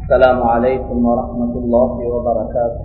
السلام عليكم ورحمة الله وبركاته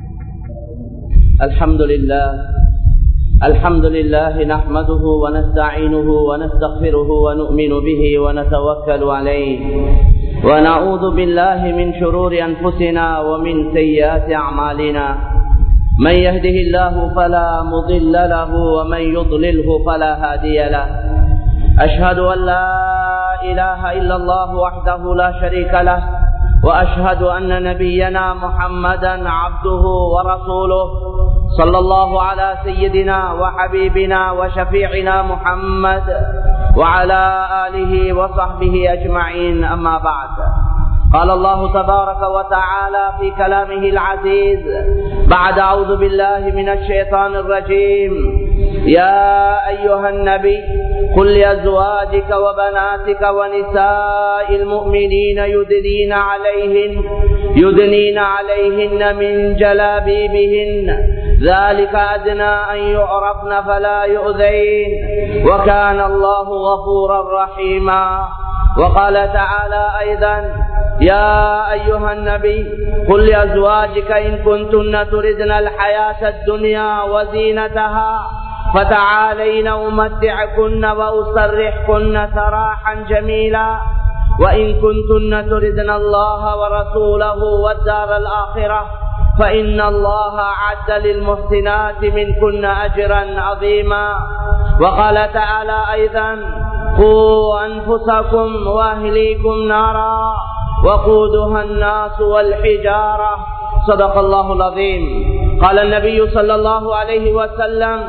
الحمد لله الحمد لله نحمده ونستعينه ونستغفره ونؤمن به ونتوكل عليه ونعوذ بالله من شرور أنفسنا ومن سيئات أعمالنا من يهده الله فلا مضل له ومن يضلله فلا هادي له أشهد أن لا إله إلا الله وحده لا شريك له وأشهد أن نبينا محمدا عبده ورسوله صلى الله على سيدنا وحبيبنا وشفيعنا محمد وعلى آله وصحبه أجمعين أما بعد قال الله تبارك وتعالى في كلامه العزيز بعد أعوذ بالله من الشيطان الرجيم يا أيها النبي قل لأزواجك وبناتك ونساء المؤمنين يدنين عليهن يدنين عليهن من جلابيبهن ذلك أدنى أن يعرفن فلا يؤذين وكان الله غفورا رحيما وقال تعالى أيضا يا أيها النبي قل لأزواجك إن كنتن تردن الحياة الدنيا وزينتها فتعالين أمتعكن وأسرحكن سراحا جميلا وإن كنتن تردن الله ورسوله والدار الآخرة فإن الله عد للمحسنات منكن أجرا عظيما وقال تعالى أيضا قوا أنفسكم وأهليكم نارا وقودها الناس والحجارة صدق الله العظيم قال النبي صلى الله عليه وسلم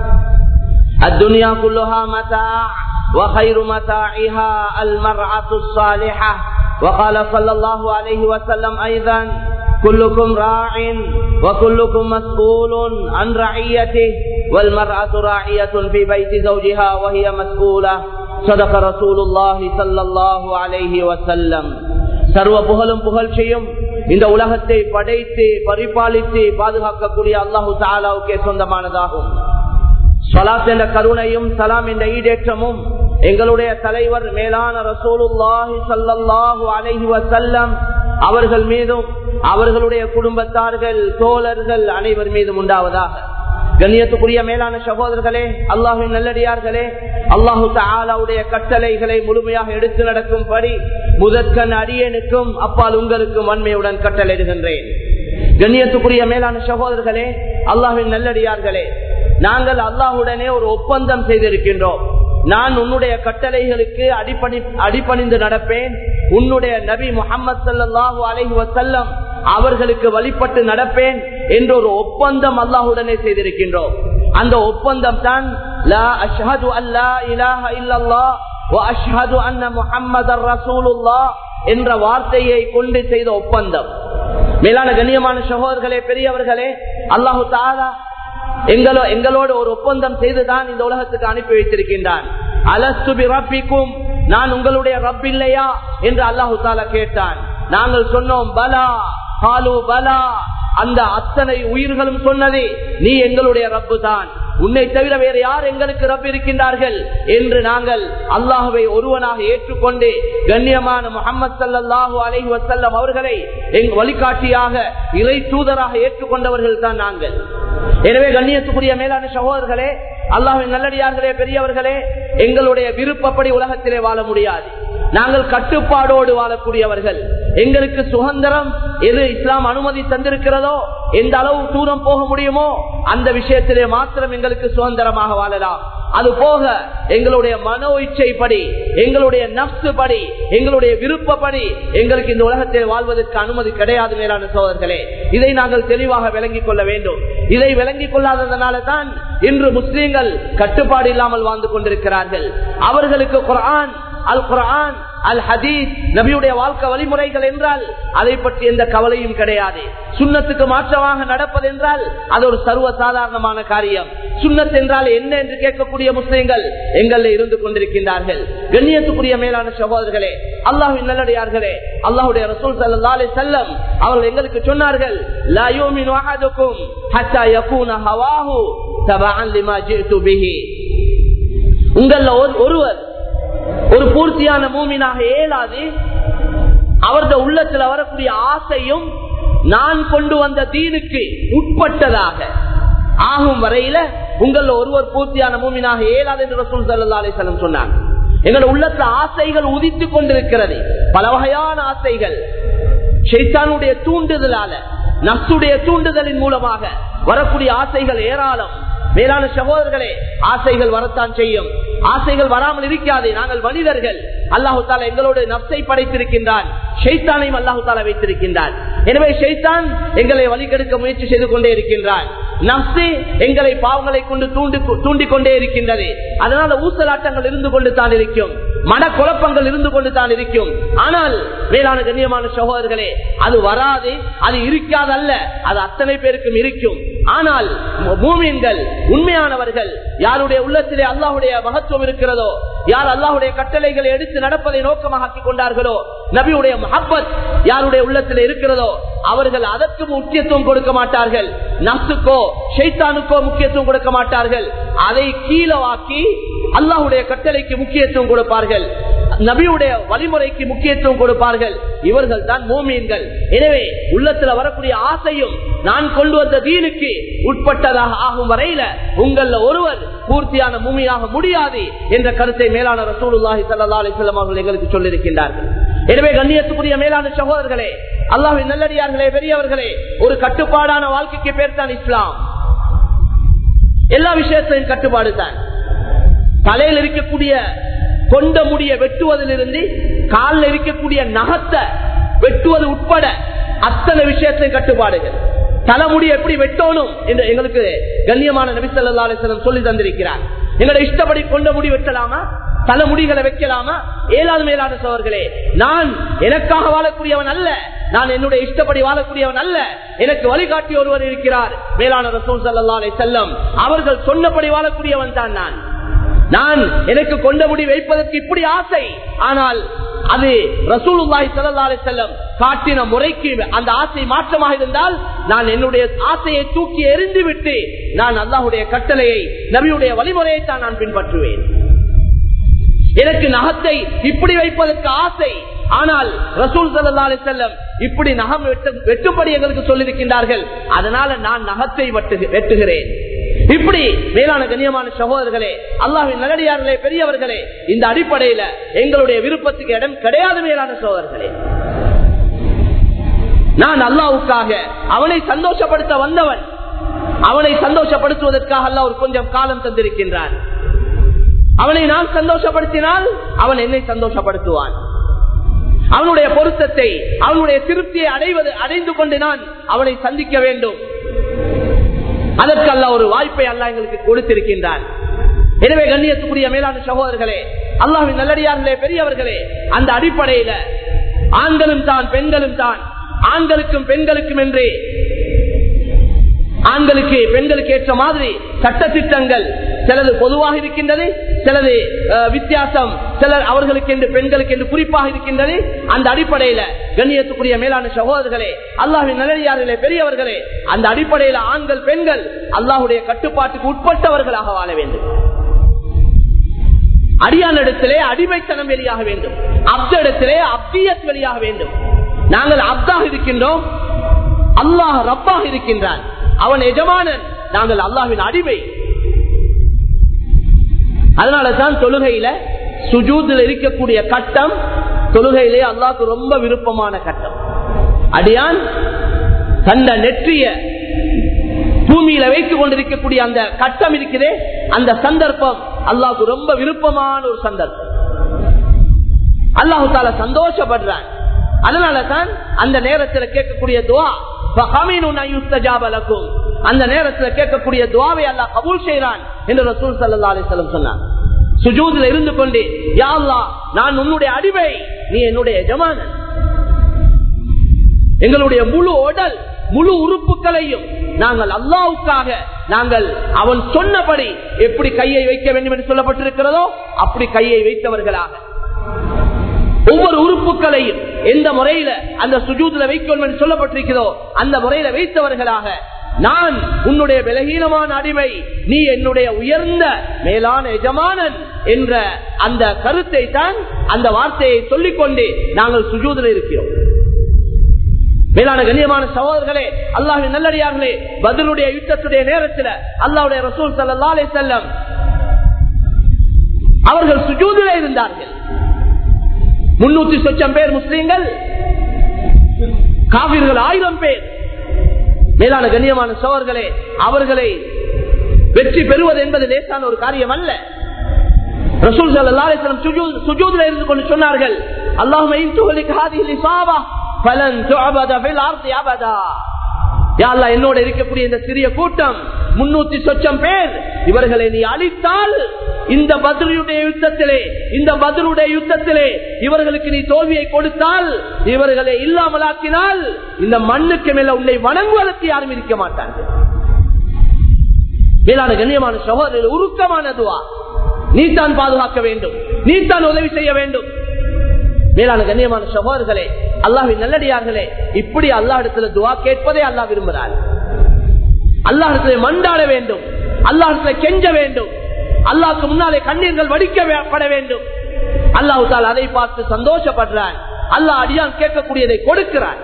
الدنيا كلها متاع وخير متاعها المرأة الصالحة وقال صلى الله عليه وسلم أيضا كلكم راع وكلكم مسؤول عن رعيته والمرأة راعية في بيت زوجها وهي مسؤولة صدق رسول الله صلى الله عليه وسلم சர்வ புகழும் புகழ்ச்சியும் இந்த உலகத்தை படைத்து பரிபாலித்து பாதுகாக்கக்கூடிய அல்லாஹு தாலாவுக்கே சொந்தமானதாகும் சலாத் என்ற கருணையும் சலாம் என்ற ஈடேற்றமும் எங்களுடைய தலைவர் மேலான ரசூலுல்லாஹி சல்லாஹூ அலைஹி வசல்லம் அவர்கள் மீதும் அவர்களுடைய குடும்பத்தார்கள் தோழர்கள் அனைவர் மீதும் உண்டாவதாக கண்ணியத்துக்குரிய மேலான சகோதரர்களே அல்லாஹின் நல்லடியார்களே அல்லாஹு தாலாவுடைய கட்டளைகளை முழுமையாக எடுத்து நடக்கும்படி முதற்கண் அடியனுக்கும் அப்பால் உங்களுக்கும் வன்மையுடன் கட்டளையிடுகின்றேன் கண்ணியத்துக்குரிய மேலான சகோதரர்களே அல்லாஹின் நல்லடியார்களே நாங்கள் அல்லாஹுடனே ஒரு ஒப்பந்தம் செய்திருக்கின்றோம் நான் உன்னுடைய கட்டளைகளுக்கு அடிப்பணி அடிப்பணிந்து நடப்பேன் உன்னுடைய நபி முகமது சல்லாஹூ அலஹி வசல்லம் அவர்களுக்கு வழிபட்டு நடப்பேன் என்ற ஒரு ஒப்பந்தம் அல்லாஹுடனே செய்திருக்கின்றோம் அந்த ஒப்பந்தம் தான் என்ற வார்த்தையை கொண்டு செய்த ஒப்பந்தம் மேலான கண்ணியமான சகோதரர்களே பெரியவர்களே அல்லாஹு தாரா எங்களோ எங்களோட ஒரு ஒப்பந்தம் செய்துதான் இந்த உலகத்துக்கு அனுப்பி வைத்திருக்கின்றான் அலசுபி ரப்பிக்கும் நான் உங்களுடைய ரப் இல்லையா என்று அல்லாஹு தாலா கேட்டான் நாங்கள் சொன்னோம் பலா காலு பலா அந்த அத்தனை உயிர்களும் சொன்னதே நீ எங்களுடைய ரப்பு தான் உன்னை தவிர வேறு யார் எங்களுக்கு ரப் இருக்கின்றார்கள் என்று நாங்கள் அல்லாஹுவை ஒருவனாக ஏற்றுக்கொண்டு கண்ணியமான முகமது சல்லாஹூ அலஹி வசல்லம் அவர்களை எங் வழிகாட்டியாக இறை தூதராக ஏற்றுக்கொண்டவர்கள் தான் நாங்கள் எனவே கண்ணியத்துக்குரிய மேலான சகோதரர்களே அல்லாஹின் நல்லடியார்களே பெரியவர்களே எங்களுடைய விருப்பப்படி உலகத்திலே வாழ முடியாது நாங்கள் கட்டுப்பாடோடு வாழக்கூடியவர்கள் எங்களுக்கு சுதந்திரம் எது இஸ்லாம் அனுமதி தந்திருக்கிறதோ எந்த அளவு தூரம் போக முடியுமோ அந்த விஷயத்திலே மாத்திரம் எங்களுக்கு சுதந்திரமாக வாழலாம் அது போக எங்களுடைய மனோ இச்சைப்படி எங்களுடைய நப்சு படி எங்களுடைய விருப்பப்படி எங்களுக்கு இந்த உலகத்தில் வாழ்வதற்கு அனுமதி கிடையாது மேலான சோதர்களே இதை நாங்கள் தெளிவாக விளங்கிக் கொள்ள வேண்டும் இதை விளங்கிக் கொள்ளாததனால தான் இன்று முஸ்லீம்கள் கட்டுப்பாடு இல்லாமல் வாழ்ந்து கொண்டிருக்கிறார்கள் அவர்களுக்கு குரான் அல் குரான் அல் ஹதீஸ் நபியுடைய வாழ்க்கை வழிமுறைகள் என்றால் அதை பற்றி எந்த கவலையும் கிடையாது சுண்ணத்துக்கு மாற்றமாக நடப்பது என்றால் அது ஒரு சர்வ சாதாரணமான காரியம் சுண்ணத் என்றால் என்ன என்று கேட்கக்கூடிய முஸ்லிம்கள் எங்கள் இருந்து கொண்டிருக்கின்றார்கள் கண்ணியத்துக்குரிய மேலான சகோதரர்களே அல்லாஹின் நல்லடியார்களே அல்லாஹுடைய ரசூல் சல்லா அலி செல்லம் அவர்கள் எங்களுக்கு சொன்னார்கள் "லா யூமினு அஹதுக்கும் ஹத்தா யகூன ஹவாஹு தபஅன் லிமா ஜிஅது பிஹி." உங்கள ஒரு- ஒருவர் ஒரு பூர்த்தியான மூமினாக இயலாது அவரது உள்ளத்துல வரக்கூடிய ஆசையும் நான் கொண்டு வந்த தீனுக்கு உட்பட்டதாக ஆகும் வரையில உங்கள ஒருவர் பூர்த்தியான மூமினாக இயலாது என்று ரசூல் சல்லா அலிசல்லம் சொன்னாங்க எங்கள் உள்ளத்துல ஆசைகள் உதித்து கொண்டிருக்கிறது பல வகையான ஆசைகள் ஷைத்தானுடைய தூண்டுதலால நப்சுடைய தூண்டுதலின் மூலமாக வரக்கூடிய ஆசைகள் ஏராளம் மேலான சகோதரர்களே ஆசைகள் வரத்தான் செய்யும் ஆசைகள் வராமல் இருக்காது நாங்கள் மனிதர்கள் அல்லாஹு தாலா எங்களோடு நப்சை படைத்திருக்கின்றான் ஷைத்தானையும் அல்லாஹு தாலா வைத்திருக்கின்றான் எனவே ஷைத்தான் எங்களை வழிகெடுக்க முயற்சி செய்து கொண்டே இருக்கின்றான் நப்சு எங்களை பாவங்களை கொண்டு தூண்டி தூண்டிக் கொண்டே இருக்கின்றது அதனால ஊசலாட்டங்கள் இருந்து கொண்டு தான் இருக்கும் மன குழப்பங்கள் இருந்து கொண்டு தான் இருக்கும் ஆனால் மேலான கண்ணியமான சகோதரர்களே அது வராது அது இருக்காதல்ல அது அத்தனை பேருக்கும் இருக்கும் ஆனால் மூமியன்கள் உண்மையானவர்கள் யாருடைய உள்ளத்திலே அல்லாஹுடைய மகத்துவம் இருக்கிறதோ யார் அல்லாஹுடைய கட்டளைகளை எடுத்து நடப்பதை நோக்கமாக ஆக்கிக் கொண்டார்களோ நபியுடைய மஹப்பத் யாருடைய உள்ளத்தில் இருக்கிறதோ அவர்கள் அதற்கு முக்கியத்துவம் கொடுக்க மாட்டார்கள் நசுக்கோ ஷைத்தானுக்கோ முக்கியத்துவம் கொடுக்க மாட்டார்கள் அதை கீழவாக்கி அல்லாஹுடைய கட்டளைக்கு முக்கியத்துவம் கொடுப்பார்கள் நபியுடைய வழிமுறைக்கு முக்கியத்துவம் கொடுப்பார்கள் இவர்கள் தான் மோமீன்கள் எனவே உள்ளத்துல வரக்கூடிய ஆசையும் நான் கொண்டு வந்த தீனுக்கு உட்பட்டதாக ஆகும் வரையில உங்கள ஒருவர் பூர்த்தியான பூமியாக முடியாது என்ற கருத்தை மேலான ரசூலுல்லாஹி சல்லா அலிஸ்லாம் அவர்கள் எங்களுக்கு சொல்லியிருக்கின்றார்கள் எனவே கண்ணியத்துக்குரிய மேலான சகோதரர்களே அல்லாஹின் நல்லடியார்களே பெரியவர்களே ஒரு கட்டுப்பாடான வாழ்க்கைக்கு பேர் தான் இஸ்லாம் எல்லா விஷயத்திலும் கட்டுப்பாடு தான் தலையில் இருக்கக்கூடிய கொண்ட முடிய வெட்டுவதிலிருந்து காலில் இருக்கக்கூடிய நகத்தை வெட்டுவது உட்பட அத்தனை விஷயத்திலும் கட்டுப்பாடுகள் தலைமுடி எப்படி வெட்டணும் என்று எங்களுக்கு கண்ணியமான நபிசல்லா அலிஸ்லம் சொல்லி தந்திருக்கிறார் எங்களை இஷ்டப்படி கொண்ட முடி வெட்டலாமா தலைமுடிகளை வைக்கலாமா ஏழாவது மேலான சோர்களே நான் எனக்காக வாழக்கூடியவன் அல்ல நான் என்னுடைய இஷ்டப்படி வாழக்கூடியவன் அல்ல எனக்கு வழிகாட்டி ஒருவர் இருக்கிறார் மேலான ரசூல் சல்லா அலை செல்லம் அவர்கள் சொன்னபடி வாழக்கூடியவன் தான் நான் நான் எனக்கு கொண்ட முடி வைப்பதற்கு இப்படி ஆசை ஆனால் அது ரசூலுல்லாஹி ஸல்லல்லாஹு அலைஹி வஸல்லம் காட்டின முறைக்கு அந்த ஆசை மாற்றமாக இருந்தால் நான் என்னுடைய ஆசையை தூக்கி எறிந்து விட்டு நான் அல்லாஹ்வுடைய கட்டளையை நபியுடைய வழிமுறையை தான் நான் பின்பற்றுவேன் எனக்கு நகத்தை இப்படி வைப்பதற்கு ஆசை ஆனால் ரசூல் சல்லா அலி செல்லம் இப்படி நகம் வெட்டும்படி எங்களுக்கு சொல்லியிருக்கின்றார்கள் அதனால நான் நகத்தை வெட்டுகிறேன் இப்படி மேலான கண்ணியமான சகோதரர்களே அல்லாஹின் நல்லடியார்களே பெரியவர்களே இந்த அடிப்படையில எங்களுடைய விருப்பத்துக்கு இடம் கிடையாது மேலான சகோதரர்களே நான் அல்லாவுக்காக அவனை சந்தோஷப்படுத்த வந்தவன் அவனை சந்தோஷப்படுத்துவதற்காக அல்ல ஒரு கொஞ்சம் காலம் தந்திருக்கின்றான் அவனை நான் சந்தோஷப்படுத்தினால் அவன் என்னை சந்தோஷப்படுத்துவான் அவனுடைய பொருத்தத்தை அவனுடைய திருப்தியை அடைவது அடைந்து கொண்டு நான் அவனை சந்திக்க வேண்டும் அதற்கு அல்ல ஒரு வாய்ப்பை அல்ல எங்களுக்கு கொடுத்திருக்கின்றான் எனவே கண்ணியத்துக்குரிய மேலான சகோதரர்களே அல்லாஹின் நல்லடியார்களே பெரியவர்களே அந்த அடிப்படையில ஆண்களும் தான் பெண்களும் தான் ஆண்களுக்கும் பெண்களுக்கும் என்று ஆண்களுக்கு பெண்களுக்கு ஏற்ற மாதிரி சட்ட திட்டங்கள் சிலது பொதுவாக இருக்கின்றது சிலது வித்தியாசம் சிலர் அவர்களுக்கு என்று பெண்களுக்கு என்று குறிப்பாக இருக்கின்றது அந்த அடிப்படையில கண்ணியத்துக்குரிய மேலான சகோதரர்களே அல்லாஹின் நல்லடியார்களே பெரியவர்களே அந்த அடிப்படையில ஆண்கள் பெண்கள் அல்லாஹுடைய கட்டுப்பாட்டுக்கு உட்பட்டவர்களாக வாழ வேண்டும் அடியானிடத்திலே அடிமைத்தனம் வெளியாக வேண்டும் அப்திடத்திலே அப்தியத் வெளியாக வேண்டும் நாங்கள் அப்தாக இருக்கின்றோம் அல்லாஹ் ரப்பாக இருக்கின்றான் அவன் எஜமானன் நாங்கள் அல்லாஹின் அடிமை அதனால தான் தொழுகையில சுஜூதில் இருக்கக்கூடிய கட்டம் தொழுகையிலே அல்லாஹ்க்கு ரொம்ப விருப்பமான கட்டம் அடியான் தந்த நெற்றிய பூமியில வைத்துக் கொண்டிருக்கக்கூடிய அந்த கட்டம் இருக்குதே அந்த சந்தர்ப்பம் அல்லாஹ்க்கு ரொம்ப விருப்பமான ஒரு சந்தர்ப்பம் அல்லாஹு தால சந்தோஷப்படுறான் அதனால தான் அந்த நேரத்தில் கேட்கக்கூடிய துவா அந்த நேரத்தில் கேட்கக்கூடிய துவாவை அல்லா கபூல் செய்கிறான் என்று ரசூல் சல்லா அலிஸ்லம் சொன்னான் சுஜூதில் இருந்து கொண்டு யாழ்லா நான் உன்னுடைய அடிமை நீ என்னுடைய எஜமானன் எங்களுடைய முழு உடல் முழு உறுப்புகளையும் நாங்கள் அல்லாவுக்காக நாங்கள் அவன் சொன்னபடி எப்படி கையை வைக்க வேண்டும் என்று சொல்லப்பட்டிருக்கிறதோ அப்படி கையை வைத்தவர்களாக ஒவ்வொரு உறுப்புகளையும் எந்த முறையில அந்த சுஜூதுல வைக்கணும் என்று சொல்லப்பட்டிருக்கிறதோ அந்த முறையில வைத்தவர்களாக நான் உன்னுடைய பலகீனமான அடிமை நீ என்னுடைய உயர்ந்த மேலான எஜமானன் என்ற அந்த கருத்தை தான் அந்த வார்த்தையை சொல்லிக்கொண்டு நாங்கள் சுஜூதில் இருக்கிறோம் மேலான கண்ணியமான சகோதரர்களே அல்லாஹின் நல்லடியார்களே பதிலுடைய யுத்தத்துடைய நேரத்தில் அல்லாவுடைய ரசூல் சல்லா அலி செல்லம் அவர்கள் சுஜூதிலே இருந்தார்கள் முன்னூத்தி சொச்சம் பேர் முஸ்லீம்கள் காவிர்கள் ஆயிரம் பேர் மேலான கண்ணியமான சோழர்களே அவர்களை வெற்றி பெறுவது என்பது லேசான ஒரு காரியம் அல்ல ரசூல் சல்லாஹம் சுஜூதில் இருந்து கொண்டு சொன்னார்கள் அல்லாஹ் என்னோட இருக்கக்கூடிய இந்த சிறிய கூட்டம் முன்னூத்தி சொச்சம் பேர் இவர்களை நீ அழித்தால் இந்த பதிலுடைய யுத்தத்திலே இந்த பதிலுடைய யுத்தத்திலே இவர்களுக்கு நீ தோல்வியை கொடுத்தால் இவர்களை இல்லாமலாக்கினால் இந்த மண்ணுக்கு மேல உன்னை வணங்குவதற்கு யாரும் இருக்க மாட்டார்கள் மேலான கண்ணியமான சகோதரர்கள் உருக்கமான துவா நீத்தான் பாதுகாக்க வேண்டும் நீத்தான் உதவி செய்ய வேண்டும் மேலான கண்ணியமான சகோதரர்களே அல்லாஹின் நல்லடியார்களே இப்படி அல்லா இடத்துல துவா கேட்பதே அல்லா விரும்புகிறார் அல்லா இடத்துல மண்டாட வேண்டும் அல்லா இடத்துல கெஞ்ச வேண்டும் அல்லாவுக்கு முன்னாலே கண்ணீர்கள் வடிக்கப்பட வேண்டும் அல்லாஹு தால் அதை பார்த்து சந்தோஷப்படுறான் அல்லாஹ் அடியான் கேட்கக்கூடியதை கொடுக்கிறான்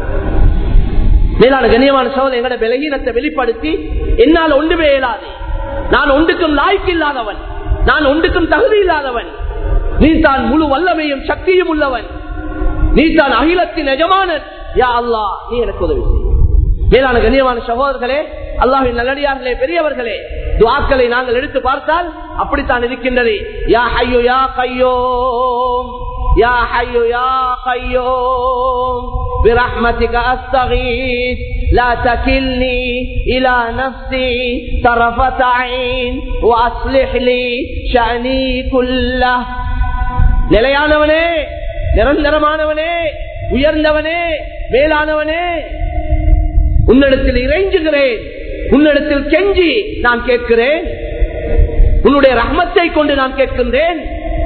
மேலான கண்ணியமான சோதனை எங்கட பலகீனத்தை வெளிப்படுத்தி என்னால் ஒன்றுமே இயலாது நான் ஒன்றுக்கும் லாய்க்கு இல்லாதவன் நான் ஒன்றுக்கும் தகுதி இல்லாதவன் நீ தான் முழு வல்லமையும் சக்தியும் உள்ளவன் நீ தான் அகிலத்தின் எஜமானன் யா அல்லா நீ எனக்கு உதவி செய் மேலான கண்ணியமான சகோதரர்களே அல்லாஹின் நல்லடியார்களே பெரியவர்களே துவாக்களை நாங்கள் எடுத்து பார்த்தால் அப்படித்தான் இருக்கின்றது யா ஹையோ யா கையோம் யா ஹையோ யா கையோம் برحمتك أستغيث لا تكلني إلى نفسي طرفة عين وأصلح لي شأني كله நிலையானவனே நிரந்தரமானவனே உயர்ந்தவனே மேலானவனே உன்னிடத்தில் இறைஞ்சுகிறேன் உன்னிடத்தில் கெஞ்சி நான் கேட்கிறேன் உன்னுடைய ரஹ்மத்தை கொண்டு நான் கேட்கின்றேன்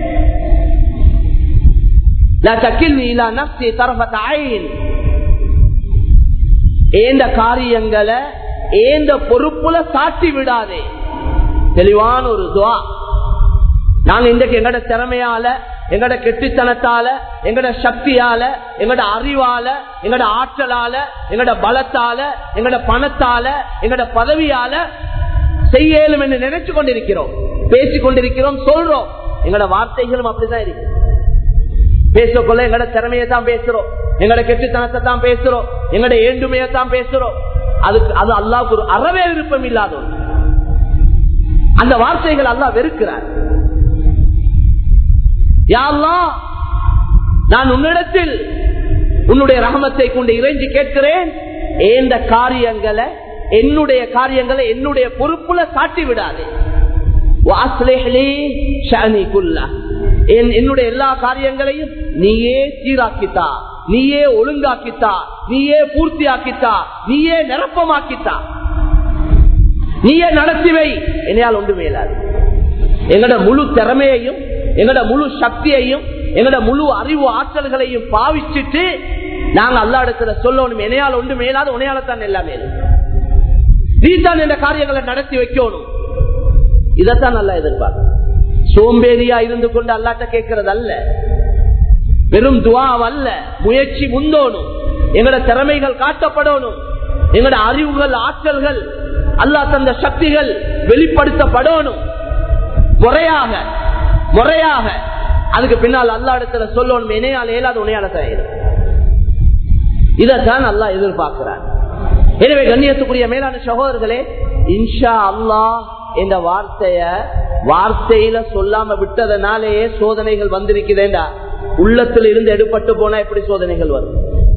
ஏந்த காரியங்களை ஏந்த பொறுப்புல சாட்டி விடாதே தெளிவான ஒரு துவா நாங்க இன்றைக்கு எங்கட திறமையால எங்கட கெட்டித்தனத்தால எங்கட சக்தியால எங்கட அறிவால எங்கட ஆற்றலால எங்கட பலத்தால எங்கட பணத்தால எங்கட பதவியால செய்யலும் என்று நினைச்சு கொண்டிருக்கிறோம் பேசிக் கொண்டிருக்கிறோம் சொல்றோம் எங்கட வார்த்தைகளும் அப்படிதான் இருக்கு பேசக்கொள்ள எங்கட திறமையை தான் பேசுறோம் எங்கட கெட்டித்தனத்தை தான் பேசுறோம் எங்கட ஏண்டுமையை தான் பேசுறோம் அதுக்கு அது அல்லாவுக்கு ஒரு அறவே விருப்பம் இல்லாத ஒன்று அந்த வார்த்தைகள் அல்லா வெறுக்கிறார் யாழ்லா நான் உன்னிடத்தில் உன்னுடைய ரகமத்தை கொண்டு இறைஞ்சி கேட்கிறேன் ஏந்த காரியங்களை என்னுடைய காரியங்களை என்னுடைய பொறுப்புல சாட்டி விடாதே என்னுடைய எல்லா காரியங்களையும் நீயே சீராக்கித்தா நீயே ஒழுங்காக்கித்தா நீயே பூர்த்தியாக்கித்தா நீயே நிரப்பமாக்கித்தா நீயே நடத்திவை என்னையால் ஒன்று மேலாது எங்கட முழு திறமையையும் எங்கட முழு சக்தியையும் எங்கட முழு அறிவு ஆற்றல்களையும் பாவிச்சுட்டு நாங்க அல்லா இடத்துல சொல்லணும் என்னையால் ஒன்று மேலாது உனையாலத்தான் எல்லாமே நீதான் என்ற காரியங்களை நடத்தி வைக்கணும் இதைத்தான் நல்லா எதிர்பார்க்க சோம்பேறியா இருந்து கொண்டு அல்லாட்ட கேட்கறது அல்ல வெறும் துவாவ் அல்ல முயற்சி முந்தோணும் எங்கட திறமைகள் காட்டப்படணும் எங்கட அறிவுகள் ஆற்றல்கள் அல்லா தந்த சக்திகள் வெளிப்படுத்தப்படணும் முறையாக முறையாக அதுக்கு பின்னால் அல்லா இடத்துல சொல்லணும் இணையால் இயலாத உனையால தயார் இதைத்தான் அல்லா எதிர்பார்க்கிறார் எனவே கண்ணியத்துக்குரிய மேலான சகோதரர்களே இன்ஷா அல்லா இந்த வார்த்தைய வார்த்தையில சொல்லாம விட்டதனாலேயே சோதனைகள் வந்திருக்கிறேன்டா உள்ளத்தில் இருந்து எடுபட்டு போனா எப்படி சோதனைகள் வரும்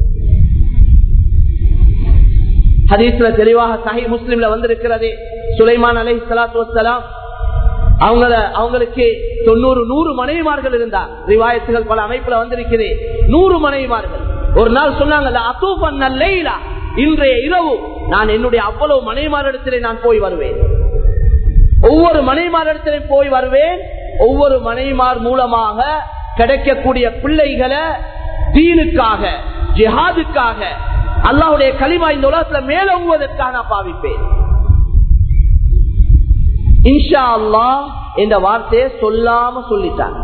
ஹதீஸ்ல தெளிவாக சஹி முஸ்லிம்ல வந்திருக்கிறது சுலைமான் அலை சலாத்து வசலாம் அவங்கள அவங்களுக்கு தொண்ணூறு நூறு மனைவிமார்கள் இருந்தார் ரிவாயத்துகள் பல அமைப்புல வந்திருக்கிறது நூறு மனைவிமார்கள் ஒரு நாள் சொன்னாங்கல்ல அத்தூபன் நல்லைலா இன்றைய இரவு நான் என்னுடைய அவ்வளவு மனைவிமாரிடத்திலே நான் போய் வருவேன் ஒவ்வொரு மனைவிமாரிடத்திலே போய் வருவேன் ஒவ்வொரு மனைவிமார் மூலமாக கிடைக்கக்கூடிய பிள்ளைகளை தீனுக்காக ஜிஹாதுக்காக அல்லாஹுடைய களிமா இந்த உலகத்துல மேலோங்குவதற்காக நான் பாவிப்பேன் இன்ஷா அல்லாஹ் என்ற வார்த்தையை சொல்லாம சொல்லிட்டாங்க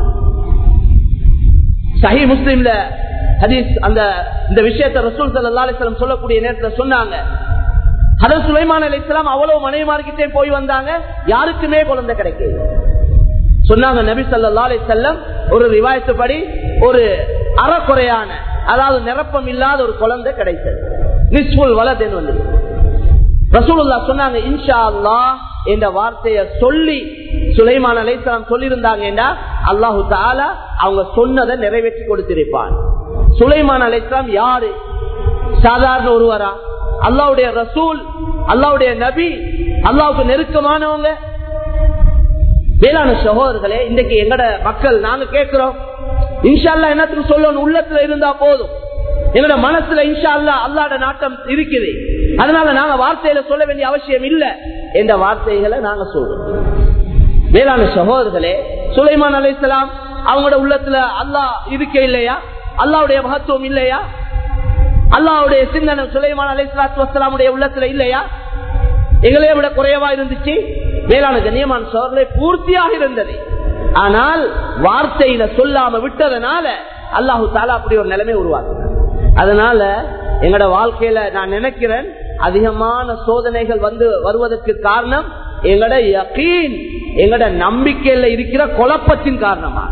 சஹி முஸ்லிம்ல ஹதீஸ் அந்த இந்த விஷயத்தை ரசூல் சல்லா அலிஸ்லாம் சொல்லக்கூடிய நேரத்தில் சொன்னாங்க ஹதர் சுலைமான் அலி இஸ்லாம் அவ்வளவு மனைவிமார்கிட்டே போய் வந்தாங்க யாருக்குமே குழந்தை கிடைக்கல சொன்னாங்க நபி சல்லா அலி செல்லம் ஒரு ரிவாயத்துப்படி ஒரு அறக்குறையான அதாவது நிரப்பம் இல்லாத ஒரு குழந்தை கிடைத்தது நிஸ்புல் வலதென் வந்து ரசூலுல்லா சொன்னாங்க இன்ஷா அல்லா என்ற வார்த்தையை சொல்லி சுலைமான் அலைசலாம் சொல்லியிருந்தாங்க அல்லாஹு தாலா அவங்க சொன்னதை நிறைவேற்றி கொடுத்திருப்பான் சுலைமான் அலைசலாம் யாரு சாதாரண ஒருவரா அல்லாவுடைய ரசூல் அல்லாவுடைய நபி அல்லாவுக்கு நெருக்கமானவங்க வேளாண் சகோதரர்களே இன்றைக்கு எங்கட மக்கள் நாங்க கேட்கிறோம் இன்ஷால்லா என்னத்துக்கு சொல்லணும் உள்ளத்துல இருந்தா போதும் எங்களோட மனசுல இன்ஷா அல்லா அல்லாட நாட்டம் இருக்குது அதனால நாங்க வார்த்தையில சொல்ல வேண்டிய அவசியம் இல்ல என்ற வார்த்தைகளை நாங்க சொல்றோம் வேளாண் சகோதரர்களே சுலைமான் அலைசலாம் அவங்களோட உள்ளத்துல அல்லாஹ் இருக்க இல்லையா அல்லாவுடைய மகத்துவம் இல்லையா அல்லாவுடைய சிந்தனை சுலைமான் அலைசலாத்து வசலாமுடைய உள்ளத்துல இல்லையா எங்களைய விட குறைவா இருந்துச்சு வேளாண் கண்ணியமான சோழர்களே பூர்த்தியாக இருந்தது ஆனால் வார்த்தையில சொல்லாம விட்டதனால அல்லாஹு தாலா அப்படி ஒரு நிலைமை உருவாக்குறார் அதனால எங்கட வாழ்க்கையில நான் நினைக்கிறேன் அதிகமான சோதனைகள் வந்து வருவதற்கு காரணம் எங்கட யகீன் எங்கட நம்பிக்கையில இருக்கிற குழப்பத்தின் காரணமா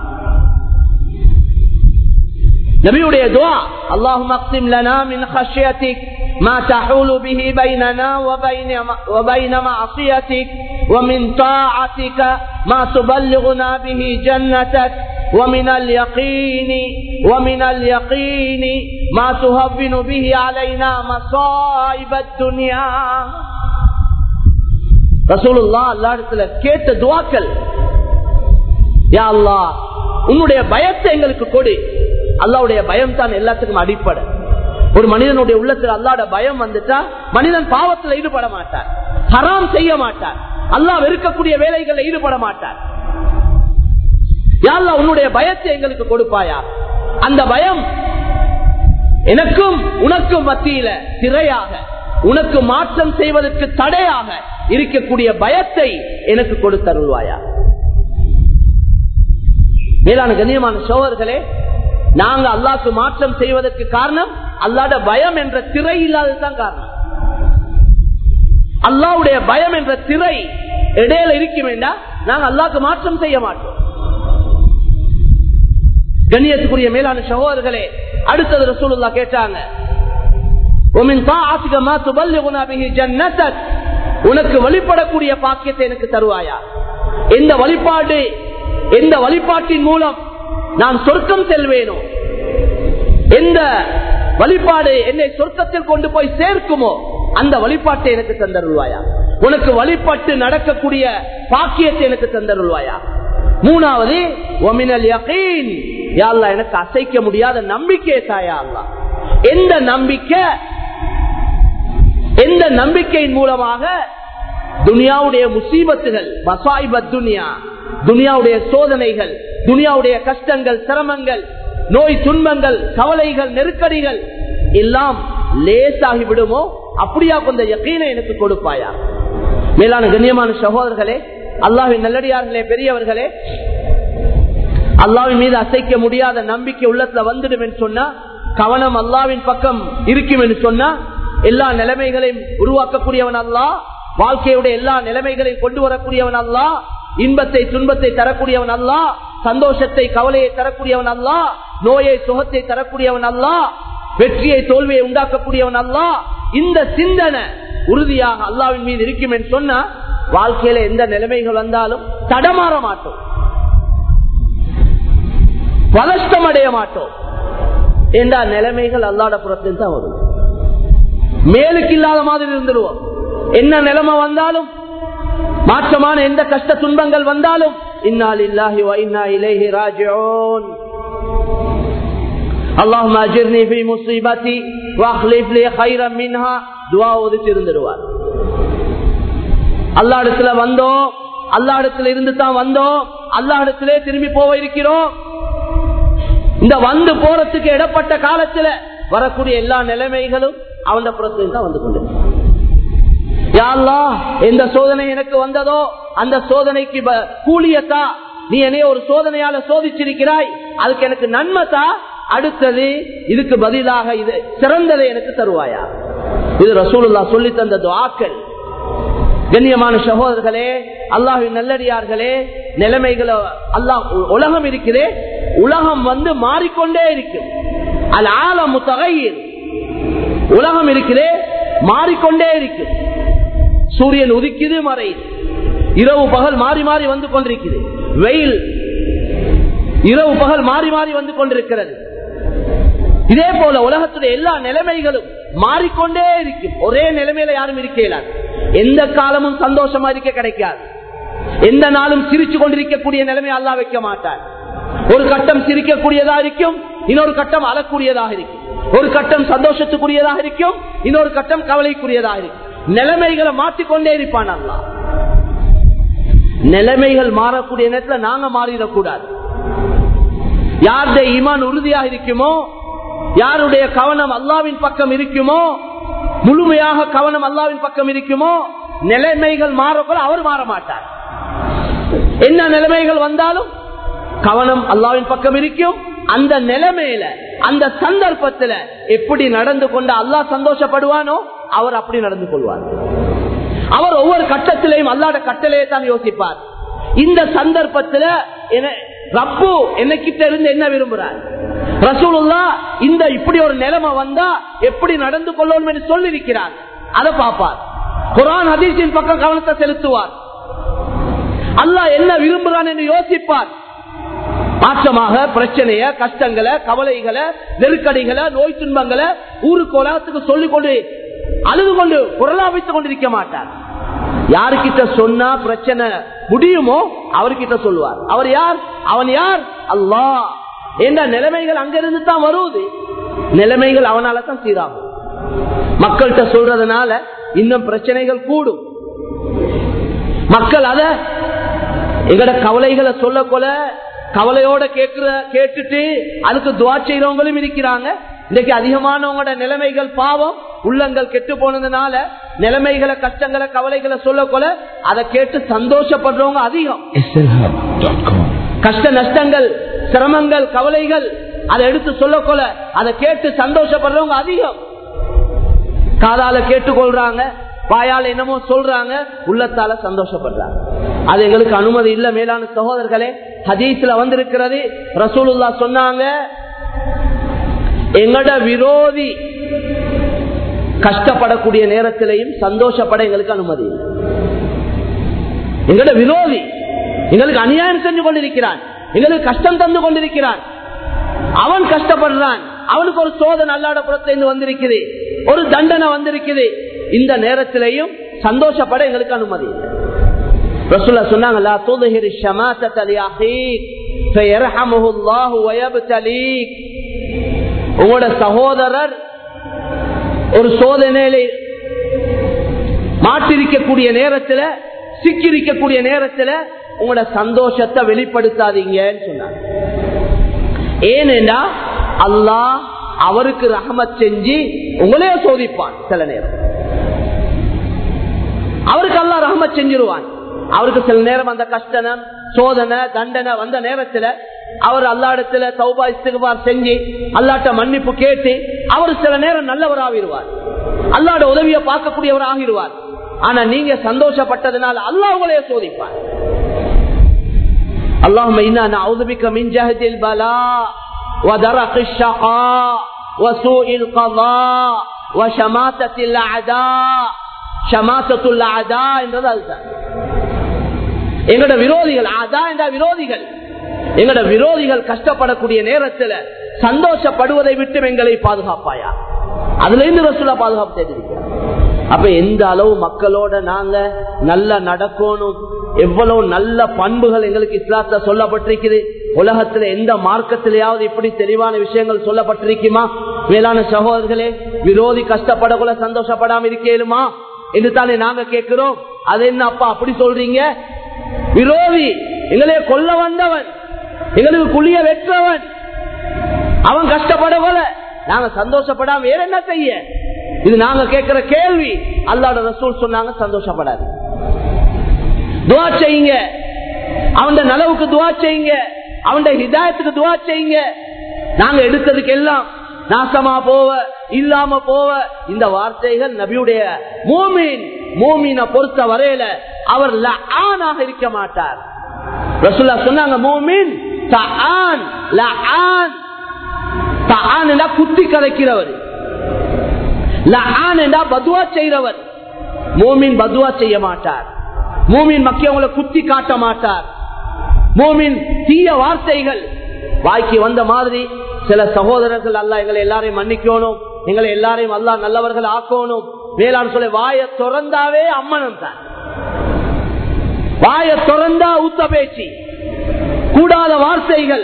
நபியுடைய துவா அல்லாஹும் அக்ஸிம் லனா மின் خشيتك ما تحول به بيننا وبين وبين معصيتك ومن طاعتك ما تبلغنا به جنتك ومن اليقين ومن اليقين ما تهون به علينا مصائب الدنيا رسول الله الله இடத்துல கேட்ட துவாக்கள் யா அல்லாஹ் உன்னுடைய பயத்தை எங்களுக்கு கொடு அல்லாவுடைய பயம் தான் எல்லாத்துக்கும் அடிப்படை ஒரு மனிதனுடைய உள்ளத்துல அல்லாட பயம் வந்துட்டா மனிதன் பாவத்தில் ஈடுபட மாட்டார் ஹராம் செய்ய மாட்டார் அல்லாஹ் வெறுக்கக்கூடிய வேலைகளில் ஈடுபட மாட்டார் யாழ்லா உன்னுடைய பயத்தை எங்களுக்கு கொடுப்பாயா அந்த பயம் எனக்கும் உனக்கும் மத்தியில திரையாக உனக்கு மாற்றம் செய்வதற்கு தடையாக இருக்கக்கூடிய பயத்தை எனக்கு கொடுத்தருள்வாயா மேலான கண்ணியமான சோழர்களே நாங்க அல்லாக்கு மாற்றம் செய்வதற்கு காரணம் அல்லாட பயம் என்ற திரை இல்லாததுதான் காரணம் அல்லாவுடைய பயம் என்ற திரை இடையில இருக்கும் வேண்டாம் நாங்க அல்லாக்கு மாற்றம் செய்ய மாட்டோம் கண்ணியத்துக்குரிய மேலான சகோதரர்களே அடுத்தது ரசூலுல்லா கேட்டாங்க உனக்கு வழிபடக்கூடிய பாக்கியத்தை எனக்கு தருவாயா எந்த வழிபாடு எந்த வழிபாட்டின் மூலம் நான் சொர்க்கம் செல்வேனோ எந்த வழிபாடு என்னை சொர்க்கத்தில் கொண்டு போய் சேர்க்குமோ அந்த வழிபாட்டை எனக்கு தந்தருள்வாயா உனக்கு வழிபட்டு நடக்கக்கூடிய பாக்கியத்தை எனக்கு தந்தருள்வாயா மூணாவது ஒமினல் யகீன் யாழ்லா எனக்கு அசைக்க முடியாத நம்பிக்கை தாயா அல்லா எந்த நம்பிக்கை எந்த நம்பிக்கையின் மூலமாக துனியாவுடைய முசீபத்துகள் மசாயிபத் துனியா துனியாவுடைய சோதனைகள் துனியாவுடைய கஷ்டங்கள் சிரமங்கள் நோய் துன்பங்கள் கவலைகள் நெருக்கடிகள் எல்லாம் லேசாகி விடுமோ அப்படியா கொஞ்ச யக்கீனை எனக்கு கொடுப்பாயா மேலான கண்ணியமான சகோதரர்களே அல்லாவின் நல்லடியார்களே பெரியவர்களே அல்லாவின் மீது அசைக்க முடியாத நம்பிக்கை உள்ளத்துல வந்துடும் என்று சொன்னா கவனம் அல்லாவின் பக்கம் இருக்கும் என்று சொன்னா எல்லா நிலைமைகளையும் உருவாக்கக்கூடியவன் அல்லா வாழ்க்கையுடைய எல்லா நிலைமைகளையும் கொண்டு வரக்கூடியவன் அல்லா இன்பத்தை துன்பத்தை தரக்கூடியவன் அல்லா சந்தோஷத்தை கவலையை தரக்கூடியவன் அல்லா நோயை சுகத்தை தரக்கூடியவன் அல்லா வெற்றியை தோல்வியை உண்டாக்கக்கூடியவன் அல்லா இந்த சிந்தனை உறுதியாக அல்லாவின் மீது இருக்கும் என்று சொன்னா வாழ்க்கையில எந்த நிலைமைகள் வந்தாலும் தடமாற மாட்டோம் பதஷ்டம் அடைய மாட்டோம் என்ற நிலைமைகள் அல்லாட புறத்தில் தான் வரும் மேலுக்கு இல்லாத மாதிரி இருந்துடுவோம் என்ன நிலைமை வந்தாலும் மாற்றமான எந்த கஷ்ட துன்பங்கள் வந்தாலும் இன்னால் இல்லாஹி இன்னா இலேஹி ராஜியோன் اللهم اجرني في مصيبتي واخلف لي خيرا منها துவா ஓதிச்சு இருந்துடுவார் அல்லா இடத்துல வந்தோம் அல்லா இடத்துல இருந்து தான் வந்தோம் அல்லா இடத்திலே திரும்பி போக இருக்கிறோம் இந்த வந்து போறதுக்கு இடப்பட்ட காலத்துல வரக்கூடிய எல்லா நிலைமைகளும் அவன் புறத்தில் தான் வந்து கொண்டு எந்த சோதனை எனக்கு வந்ததோ அந்த சோதனைக்கு கூலியத்தா நீ என்னைய ஒரு சோதனையால சோதிச்சிருக்கிறாய் அதுக்கு எனக்கு நன்மைத்தா அடுத்தது இதுக்கு பதிலாக இது சிறந்ததை எனக்கு தருவாயா இது ரசூலுல்லா சொல்லி தந்த துவாக்கள் கண்ணியமான சகோதரர்களே அல்லாஹின் நல்லடியார்களே நிலைமைகளை அல்லாஹ் உலகம் இருக்கிறே உலகம் வந்து மாறிக்கொண்டே இருக்கும் அது ஆலம் தகையில் உலகம் இருக்கிறே மாறிக்கொண்டே இருக்கு சூரியன் உதிக்குது மறையுது இரவு பகல் மாறி மாறி வந்து கொண்டிருக்குது வெயில் இரவு பகல் மாறி மாறி வந்து கொண்டிருக்கிறது இதே போல உலகத்துடைய எல்லா நிலைமைகளும் மாறிக்கொண்டே இருக்கும் ஒரே நிலைமையில யாரும் இருக்கலாம் எந்த காலமும் சந்தோஷமா இருக்க கிடைக்காது எந்த நாளும் சிரிச்சு கொண்டிருக்கக்கூடிய நிலைமை அல்லா வைக்க மாட்டார் ஒரு கட்டம் சிரிக்கக்கூடியதா இருக்கும் இன்னொரு கட்டம் அழக்கூடியதாக இருக்கும் ஒரு கட்டம் சந்தோஷத்துக்குரியதாக இருக்கும் இன்னொரு கட்டம் கவலைக்குரியதாக இருக்கும் நிலைமைகளை மாற்றிக்கொண்டே இருப்பான் அல்லா நிலைமைகள் மாறக்கூடிய நேரத்தில் நாங்க மாறிடக்கூடாது யாருடைய ஈமான் உறுதியாக இருக்குமோ யாருடைய கவனம் அல்லாவின் பக்கம் இருக்குமோ முழுமையாக கவனம் அல்லாவின் பக்கம் இருக்குமோ நிலைமைகள் மாறக்கூட அவர் மாற மாட்டார் என்ன நிலைமைகள் வந்தாலும் கவனம் அல்லாவின் பக்கம் இருக்கும் அந்த நிலைமையில அந்த சந்தர்ப்பத்துல எப்படி நடந்து கொண்டு அல்லாஹ் சந்தோஷப்படுவானோ அவர் அப்படி நடந்து கொள்வார் அவர் ஒவ்வொரு கட்டத்திலையும் அல்லாட கட்டளையை தான் யோசிப்பார் இந்த சந்தர்ப்பத்துல ரப்பு என்னகிட்ட இருந்து என்ன விரும்புறார் ரசூலுல்லா இந்த இப்படி ஒரு நிலைமை வந்தா எப்படி நடந்து கொள்ளணும் என்று சொல்லியிருக்கிறார் அதை பார்ப்பார் குரான் ஹதீஸின் பக்கம் கவனத்தை செலுத்துவார் அல்லாஹ் என்ன விரும்புறான் என்று யோசிப்பார் மாற்றமாக பிரச்சனைய கஷ்டங்களை கவலைகளை நெருக்கடிகளை நோய் துன்பங்களை ஊருக்கு உலகத்துக்கு சொல்லிக் கொண்டு அழுது கொண்டு குரலாபித்துக் கொண்டிருக்க மாட்டார் யாருக்கிட்ட சொன்னா பிரச்சனை முடியுமோ அவர்கிட்ட சொல்லுவார் அவர் யார் அவன் யார் அல்லாஹ் என்ற நிலைமைகள் அங்கிருந்து தான் வருவது நிலைமைகள் அவனால தான் சீராகும் மக்கள்கிட்ட சொல்றதுனால இன்னும் பிரச்சனைகள் கூடும் மக்கள் அத எங்கட கவலைகளை சொல்ல கொல கவலையோட கேட்கிற கேட்டுட்டு அதுக்கு துவா செய்யறவங்களும் இருக்கிறாங்க இன்னைக்கு அதிகமானவங்களோட நிலைமைகள் பாவம் உள்ளங்கள் கெட்டு போனதுனால நிலைமைகளை கஷ்டங்களை கவலைகளை சொல்ல கொல அதை கேட்டு சந்தோஷப்படுறவங்க அதிகம் கஷ்ட நஷ்டங்கள் சிரமங்கள் கவலைகள் அதை எடுத்து சொல்ல கொல அதை கேட்டு சந்தோஷப்படுறவங்க அதிகம் காதால கேட்டுக்கொள்றாங்க வாயால் என்னமோ சொல்றாங்க உள்ளத்தால சந்தோஷப்படுறாங்க அது எங்களுக்கு அனுமதி இல்ல மேலான சகோதரர்களே ஹதீஸ்ல வந்திருக்கிறது ரசூலுல்லா சொன்னாங்க எங்கட விரோதி கஷ்டப்படக்கூடிய நேரத்திலையும் சந்தோஷப்பட எங்களுக்கு அனுமதி இல்லை எங்கட விரோதி எங்களுக்கு அநியாயம் செஞ்சு கொண்டிருக்கிறான் எங்களுக்கு கஷ்டம் தந்து கொண்டிருக்கிறான் அவன் கஷ்டப்படுறான் அவனுக்கு ஒரு சோதனை அல்லாட புறத்திலிருந்து வந்திருக்குது ஒரு தண்டனை வந்திருக்குது இந்த நேரத்திலையும் சந்தோஷப்பட எங்களுக்கு அனுமதி இல்லை ரசூல்லா சொன்னாங்களா துதுஹிர் ஷமாத்தத் அலி அஹீக் ஃபயர்ஹமுஹு அல்லாஹு வயப்தலீக் உங்களோட சகோதரர் ஒரு சோதனையில மாட்டிருக்கக்கூடிய நேரத்துல சிக்கிரிக்கக்கூடிய நேரத்துல உங்களோட சந்தோஷத்தை வெளிப்படுத்தாதீங்கன்னு சொன்னாங்க ஏனென்றா அல்லாஹ் அவருக்கு ரஹமத் செஞ்சு உங்களே சோதிப்பான் சில நேரம் அவருக்கு அல்லா ரஹமத் செஞ்சிருவான் அவருக்கு சில நேரம் அந்த கஷ்டம் சோதனை தண்டனை வந்த நேரத்துல அவர் அல்லாடத்துல சௌபா இஸ்திகார் செஞ்சு அல்லாட்ட மன்னிப்பு கேட்டு அவர் சில நேரம் நல்லவர் ஆகிடுவார் அல்லாட உதவியை பார்க்கக்கூடியவர் ஆகிடுவார் ஆனா நீங்க சந்தோஷப்பட்டதுனால அல்லாஹ் உங்களையே சோதிப்பார் اللهم إنا نعوذ بك من جهد البلاء ودرق الشقاء وسوء القضاء وشماتة الأعداء شماتة الأعداء என்றது அதுதான் எங்களோட விரோதிகள் அதா என்ற விரோதிகள் எங்களோட விரோதிகள் கஷ்டப்படக்கூடிய நேரத்தில் சந்தோஷப்படுவதை விட்டு எங்களை பாதுகாப்பாயா அதுல இருந்து ரசூலா பாதுகாப்பு செய்திருக்கிறார் அப்ப எந்த அளவு மக்களோட நாங்க நல்லா நடக்கணும் எவ்வளவு நல்ல பண்புகள் எங்களுக்கு இஸ்லாத்துல சொல்லப்பட்டிருக்குது உலகத்துல எந்த மார்க்கத்திலேயாவது இப்படி தெளிவான விஷயங்கள் சொல்லப்பட்டிருக்குமா மேலான சகோதரர்களே விரோதி கஷ்டப்படக்குள்ள சந்தோஷப்படாம இருக்கேலுமா என்று தானே நாங்க கேட்கிறோம் அது என்ன அப்பா அப்படி சொல்றீங்க விரோதி எங்களைய கொல்ல வந்தவன் எங்களுக்கு குளிய வெற்றவன் அவன் கஷ்டப்பட போல நாங்க சந்தோஷப்படாம வேற என்ன செய்ய இது நாங்க கேட்கிற கேள்வி அல்லாட ரசூல் சொன்னாங்க சந்தோஷப்படாது துவா செய்யுங்க அவன் நலவுக்கு துவா செய்யுங்க அவன் ஹிதாயத்துக்கு துவா செய்யுங்க நாங்க எடுத்ததுக்கு எல்லாம் நாசமா போவ இல்லாம போவ இந்த வார்த்தைகள் நபியுடைய மூமீன் மூமீனை பொறுத்த வரையில அவர் ஆணாக இருக்க மாட்டார் ரசுல்லா சொன்னாங்க மூமின் தஆன் லஆன் தஆன் என்றா குத்தி கதைக்கிறவர் லஆன் என்றா பதுவா செய்கிறவர் மூமின் பதுவா செய்ய மாட்டார் மூமின் மக்கியவங்களை குத்தி காட்ட மாட்டார் மூமின் தீய வார்த்தைகள் வாய்க்கு வந்த மாதிரி சில சகோதரர்கள் அல்ல எங்களை எல்லாரையும் மன்னிக்கணும் எங்களை எல்லாரையும் அல்லா நல்லவர்கள் ஆக்கணும் வேளாண் சொல்ல வாய திறந்தாவே அம்மனம் தான் வாய திறந்தா ஊத்த பேச்சு கூடாத வார்த்தைகள்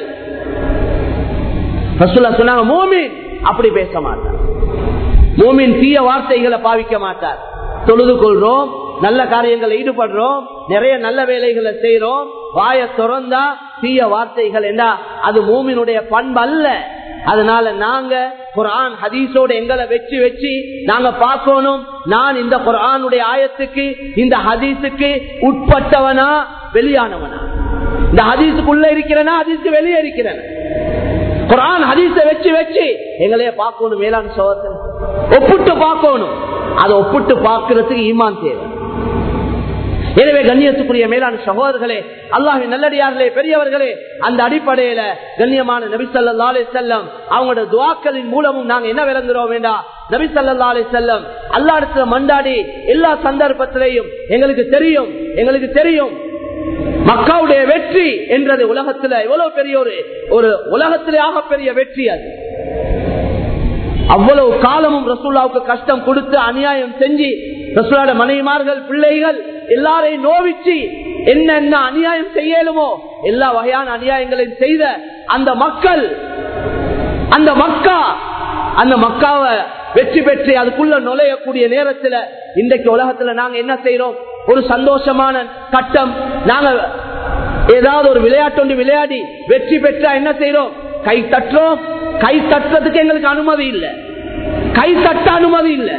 சொன்னாங்க மோமின் அப்படி பேச மாட்டார் மோமின் தீய வார்த்தைகளை பாவிக்க மாட்டார் தொழுது கொள்றோம் நல்ல காரியங்களை ஈடுபடுறோம் நிறைய நல்ல வேலைகளை செய்யறோம் வாய திறந்தா தீய வார்த்தைகள் என்ன அது மூமினுடைய பண்பு அல்ல அதனால நாங்க குரான் ஹதீஸோட எங்களை வச்சு வச்சு நாங்க பார்க்கணும் நான் இந்த குரானுடைய ஆயத்துக்கு இந்த ஹதீஸுக்கு உட்பட்டவனா வெளியானவனா இந்த ஹதீஸுக்குள்ள இருக்கிறனா ஹதீஸுக்கு வெளியே இருக்கிறேன் குரான் ஹதீஸ வச்சு வச்சு எங்களையே பார்க்கணும் மேலாண் சோதனை ஒப்பிட்டு பார்க்கணும் அதை ஒப்பிட்டு பார்க்கறதுக்கு ஈமான் தேவை எனவே கண்ணியத்துக்குரிய மேலான சகோதரர்களே அல்லாஹின் நல்லடியார்களே பெரியவர்களே அந்த அடிப்படையில கண்ணியமான நபி சல்லா அலி செல்லம் அவங்களோட துவாக்களின் மூலமும் நாங்க என்ன விளங்குறோம் வேண்டாம் நபி சல்லா அலி செல்லம் அல்லா இடத்துல மண்டாடி எல்லா சந்தர்ப்பத்திலையும் எங்களுக்கு தெரியும் எங்களுக்கு தெரியும் மக்காவுடைய வெற்றி என்றது உலகத்துல எவ்வளவு பெரிய ஒரு ஒரு உலகத்திலே ஆக பெரிய வெற்றி அது அவ்வளவு காலமும் ரசூல்லாவுக்கு கஷ்டம் கொடுத்து அநியாயம் செஞ்சு ரசூலாட மனைவிமார்கள் பிள்ளைகள் எல்லாரையும் நோவிச்சு என்னென்ன அநியாயம் செய்யலுமோ எல்லா வகையான அநியாயங்களையும் செய்த அந்த மக்கள் அந்த மக்கா அந்த மக்காவை வெற்றி பெற்று அதுக்குள்ள நுழையக்கூடிய நேரத்துல இன்றைக்கு உலகத்துல நாங்க என்ன செய்யறோம் ஒரு சந்தோஷமான கட்டம் நாங்க ஏதாவது ஒரு விளையாட்டு ஒன்று விளையாடி வெற்றி பெற்றா என்ன செய்யறோம் கை தட்டுறோம் கை தட்டுறதுக்கு எங்களுக்கு அனுமதி இல்லை கை தட்ட அனுமதி இல்லை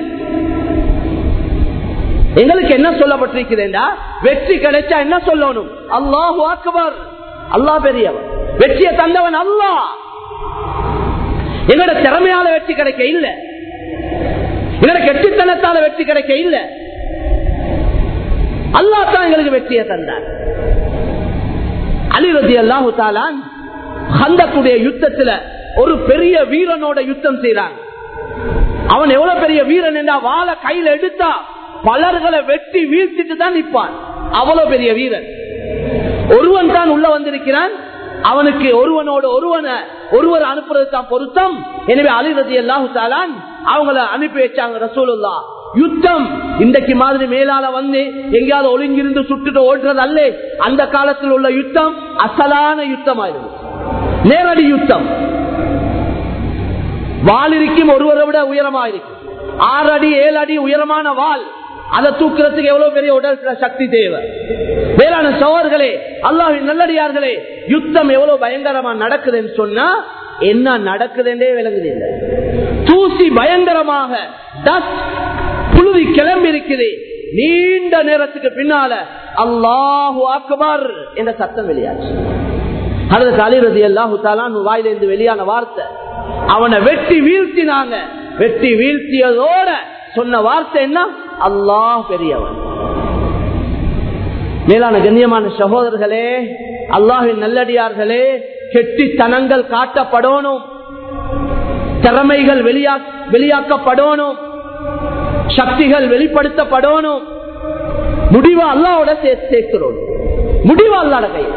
எங்களுக்கு என்ன சொல்லப்பட்டிருக்கிறேன்டா வெற்றி கிடைச்சா என்ன சொல்லணும் அல்லாஹு அக்பர் அல்லாஹ் பெரியவன் வெற்றியை தந்தவன் அல்லாஹ் எங்களோட திறமையால வெற்றி கிடைக்க இல்ல எங்களோட கெட்டித்தனத்தால வெற்றி கிடைக்க இல்ல அல்லா தான் எங்களுக்கு வெற்றியை தந்தார் அலிரதி அல்லாஹு தாலான் ஹந்தக்குடைய யுத்தத்துல ஒரு பெரிய வீரனோட யுத்தம் செய்யறாங்க அவன் எவ்வளவு பெரிய வீரன் என்றா வாழ கையில எடுத்தா பலர்களை வெட்டி வீழ்த்திட்டு தான் நிற்பான் அவ்வளவு பெரிய வீரன் ஒருவன் தான் உள்ள வந்திருக்கிறான் அவனுக்கு ஒருவனோட ஒருவனை ஒருவர் அனுப்புறது தான் பொருத்தம் எனவே அலிரதி அல்லாஹு தாலான் அவங்கள அனுப்பி வச்சாங்க ரசூலுல்லா யுத்தம் இன்றைக்கு மாதிரி மேலால வந்து எங்கேயாவது ஒளிஞ்சிருந்து சுட்டுட்டு ஓடுறது அல்ல அந்த காலத்தில் உள்ள யுத்தம் அசலான யுத்தம் ஆயிருக்கு நேரடி யுத்தம் வால் இருக்கும் ஒருவரை விட உயரமா இருக்கு ஆறு அடி ஏழு அடி உயரமான வால் அதை தூக்குறதுக்கு எவ்வளவு பெரிய உடல் சக்தி தேவை வேளாண் சோழர்களே அல்லாஹின் நல்லடியார்களே யுத்தம் எவ்வளவு பயங்கரமா நடக்குதுன்னு சொன்னா என்ன நடக்குதுன்றே விளங்குது இல்லை தூசி பயங்கரமாக டஸ்ட் புழுதி கிளம்பி இருக்குது நீண்ட நேரத்துக்கு பின்னால அல்லாஹு அக்பர் என்ற சத்தம் வெளியாச்சு அல்லது தலைரதி அல்லாஹு தாலான் வாயிலிருந்து வெளியான வார்த்தை அவனை வெட்டி வீழ்த்தினாங்க வெட்டி வீழ்த்தியதோட சொன்ன வார்த்தை என்ன அல்லாஹ் பெரியவன் மேலான கண்ணியமான சகோதரர்களே அல்லாஹின் நல்லடியார்களே கெட்டித்தனங்கள் காட்டப்படணும் திறமைகள் வெளியா வெளியாக்கப்படணும் சக்திகள் வெளிப்படுத்தப்படணும் முடிவு அல்லாவோட சேர்க்கிறோம் முடிவு அல்லாட கையில்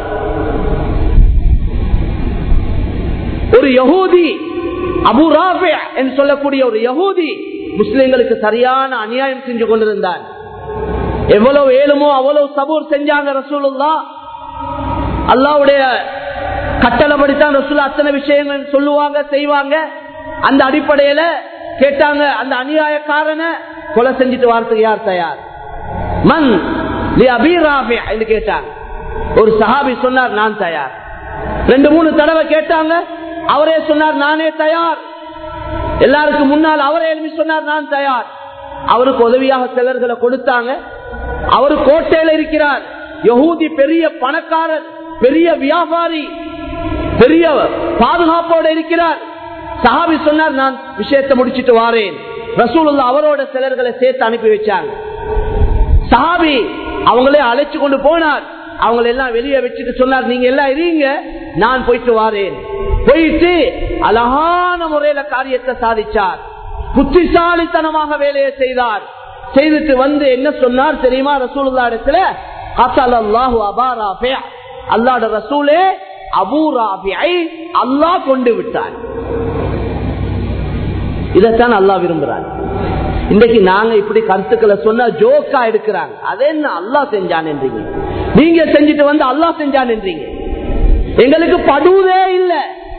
ஒரு யகூதி அபு ராபே என்று சொல்லக்கூடிய ஒரு யகூதி முஸ்லிம்களுக்கு சரியான அநியாயம் செஞ்சு கொண்டிருந்தார் எவ்வளவு ஏழுமோ அவ்வளவு சபூர் செஞ்சாங்க ரசூலுல்லா அல்லாவுடைய கட்டளைப்படித்தான் ரசூல்லா அத்தனை விஷயங்கள் சொல்லுவாங்க செய்வாங்க அந்த அடிப்படையில கேட்டாங்க அந்த அநியாயக்காரனை கொலை செஞ்சுட்டு வாரத்துக்கு யார் தயார் மண் என்று கேட்டாங்க ஒரு சஹாபி சொன்னார் நான் தயார் ரெண்டு மூணு தடவை கேட்டாங்க அவரே சொன்னார் நானே தயார் எல்லாருக்கும் முன்னால் அவரை எழுப்பி சொன்னார் நான் தயார் அவருக்கு உதவியாக சிலர்களை கொடுத்தாங்க அவர் கோட்டையில இருக்கிறார் யகூதி பெரிய பணக்காரர் பெரிய வியாபாரி பெரிய பாதுகாப்போட இருக்கிறார் சஹாபி சொன்னார் நான் விஷயத்தை முடிச்சிட்டு வாரேன் ரசூலுல்லா அவரோட சிலர்களை சேர்த்து அனுப்பி வச்சாங்க சஹாபி அவங்களே அழைச்சு கொண்டு போனார் அவங்களை எல்லாம் வெளியே வச்சுட்டு சொன்னார் நீங்க எல்லாம் இருங்க நான் போயிட்டு வாரேன் போயிட்டு அழகான முறையில காரியத்தை சாதிச்சார் புத்திசாலித்தனமாக வேலையை செய்தார் செய்துட்டு வந்து என்ன சொன்னார் தெரியுமா ரசூலுல்லா இடத்துல அசல் அல்லாஹு அபாராபே அல்லாட ரசூலே அபூராபியை அல்லாஹ் கொண்டு விட்டார் இதைத்தான் அல்லாஹ் விரும்புறார் இன்றைக்கு நாங்க இப்படி கருத்துக்களை சொன்னா ஜோக்கா எடுக்கிறாங்க அது என்ன அல்லாஹ் செஞ்சான் என்றீங்க நீங்க செஞ்சுட்டு வந்து அல்லாஹ் செஞ்சான் என்றீங்க எங்களுக்கு படுவதே இல்ல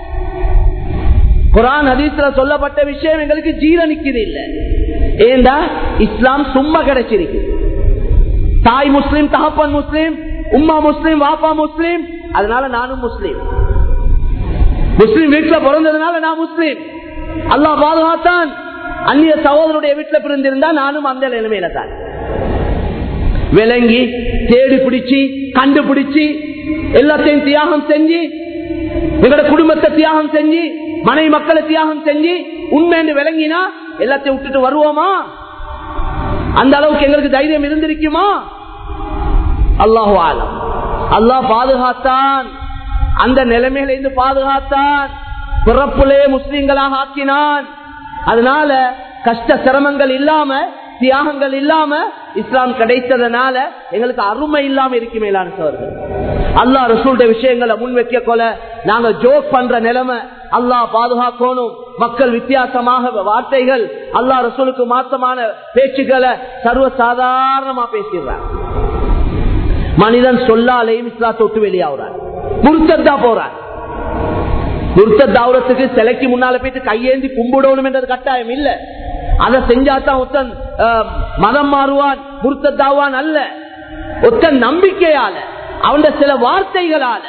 குரான் ஹதீஸ்ல சொல்லப்பட்ட விஷயம் எங்களுக்கு ஜீரணிக்குது இல்ல ஏண்டா இஸ்லாம் சும்மா கிடைச்சிருக்கு தாய் முஸ்லீம் தகப்பன் முஸ்லீம் உம்மா முஸ்லீம் வாப்பா முஸ்லீம் அதனால நானும் முஸ்லீம் முஸ்லீம் வீட்டுல பிறந்ததுனால நான் முஸ்லீம் அல்லாஹ் பாதுகாத்தான் அந்நிய சகோதரருடைய வீட்டுல பிறந்திருந்தா நானும் அந்த நிலைமையில தான் விளங்கி தேடி பிடிச்சி கண்டுபிடிச்சு எல்லாத்தையும் தியாகம் செஞ்சு எங்களோட குடும்பத்தை தியாகம் செஞ்சு மனை மக்களை தியாகம் செஞ்சு உண்மைன்னு விளங்கினா எல்லாத்தையும் விட்டுட்டு வருவோமா அந்த அளவுக்கு எங்களுக்கு தைரியம் இருந்திருக்குமா அல்லாஹு ஆலம் அல்லாஹ் பாதுகாத்தான் அந்த நிலைமையில இருந்து பாதுகாத்தான் பிறப்புலே முஸ்லிம்களாக ஆக்கினான் அதனால கஷ்ட சிரமங்கள் இல்லாம தியாகங்கள் இல்லாம இஸ்லாம் கிடைத்ததுனால எங்களுக்கு அருமை இல்லாம இருக்குமேலான சோர்கள் அல்லா ரசூல்ட விஷயங்களை முன்வைக்க கொல நாங்க ஜோக் பண்ற நிலைமை அல்லாஹ் பாதுகாக்கணும் மக்கள் வித்தியாசமாக வார்த்தைகள் அல்லா ரசூலுக்கு மாற்றமான பேச்சுக்களை சர்வ சாதாரணமா பேசிடுறாங்க மனிதன் சொல்லாலையும் இஸ்லாத்தை விட்டு வெளியாகிறார் முருத்தா போறார் முருத்தாவுறதுக்கு சிலைக்கு முன்னால போயிட்டு கையேந்தி கும்பிடணும் என்றது கட்டாயம் இல்ல அதை செஞ்சாதான் ஒத்தன் மதம் மாறுவான் முருத்தாவான் அல்ல ஒத்தன் நம்பிக்கையால அவன் சில வார்த்தைகளால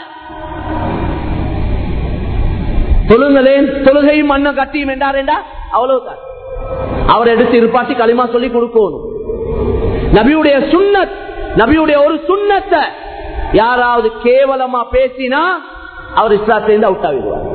தொழுங்களேன் தொழுகையும் மண்ணம் கட்டியும் என்றாரேண்டா அவ்வளவுதான் அவர் எடுத்து இருப்பாட்டி களிமா சொல்லி கொடுக்கணும் நபியுடைய சுண்ணத் நபியுடைய ஒரு சுண்ணத்தை யாராவது கேவலமா பேசினா அவர் இஸ்லாத்திலிருந்து அவுட் ஆகிடுவார்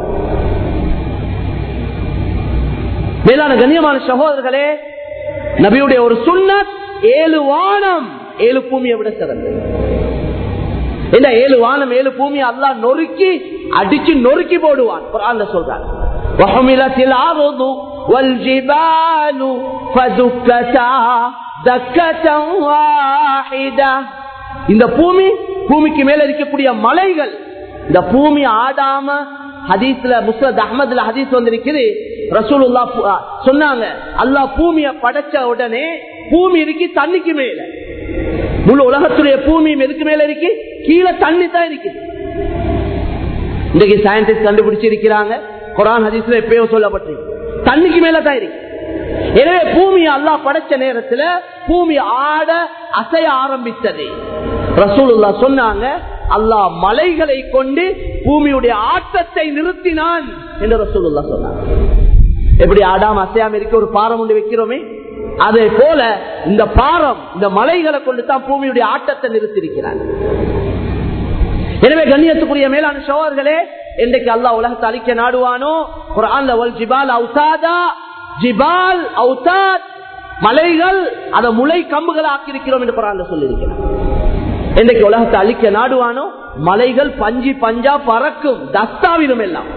மேலான கண்ணியமான சகோதரர்களே நபியுடைய ஒரு சுண்ணத் ஏழு வானம் ஏழு பூமியை விட சிறந்தது இந்த ஏழு வானம் ஏழு பூமி அல்லா நொறுக்கி அடிச்சு நொறுக்கி போடுவான் குரான்ல சொல்றாங்க وحملت الأرض والجبال فدكتا دكة واحدة இந்த பூமி பூமிக்கு மேல இருக்கக்கூடிய மலைகள் இந்த பூமி ஆடாம ஹதீஸ்ல முஸ்லத் அஹமதுல ஹதீஸ் வந்திருக்குது ரசூலுல்லா சொன்னாங்க அல்லாஹ் பூமியை படைச்ச உடனே பூமி இருக்கு தண்ணிக்கு மேல முழு உலகத்துடைய பூமி எதுக்கு மேல இருக்கு கீழே தண்ணி தான் இருக்கு இன்றைக்கு சயின்டிஸ்ட் கண்டுபிடிச்சிருக்கிறாங்க குரான் ஹதீஸ்ல எப்பயோ சொல்லப்பட்டிருக்கு தண்ணிக்கு மேல தான் இருக்கு எனவே பூமியை அல்லாஹ் படைச்ச நேரத்துல பூமி ஆட அசைய ஆரம்பித்தது ரசூலுல்லா சொன்னாங்க அல்லாஹ் மலைகளை கொண்டு பூமியுடைய ஆட்டத்தை நிறுத்தினான் என்று ரசூலுல்லா சொன்னாங்க எப்படி ஆடாம அசையாம இருக்க ஒரு பாரம் ஒன்று வைக்கிறோமே அதே போல இந்த பாரம் இந்த மலைகளை கொண்டு தான் பூமியுடைய ஆட்டத்தை நிறுத்திருக்கிறார் எனவே கண்ணியத்துக்குரிய மேலான சோழர்களே இன்றைக்கு அல்லா உலகத்தை அழிக்க நாடுவானோ குரான்ல ஒல் ஜிபால் அவுசாதா ஜிபால் அவுசாத் மலைகள் அதை முளை கம்புகளை ஆக்கியிருக்கிறோம் என்று குரான்ல சொல்லியிருக்கிறார் இன்றைக்கு உலகத்தை அழிக்க நாடுவானோ மலைகள் பஞ்சி பஞ்சா பறக்கும் தஸ்தாவிலும் எல்லாம்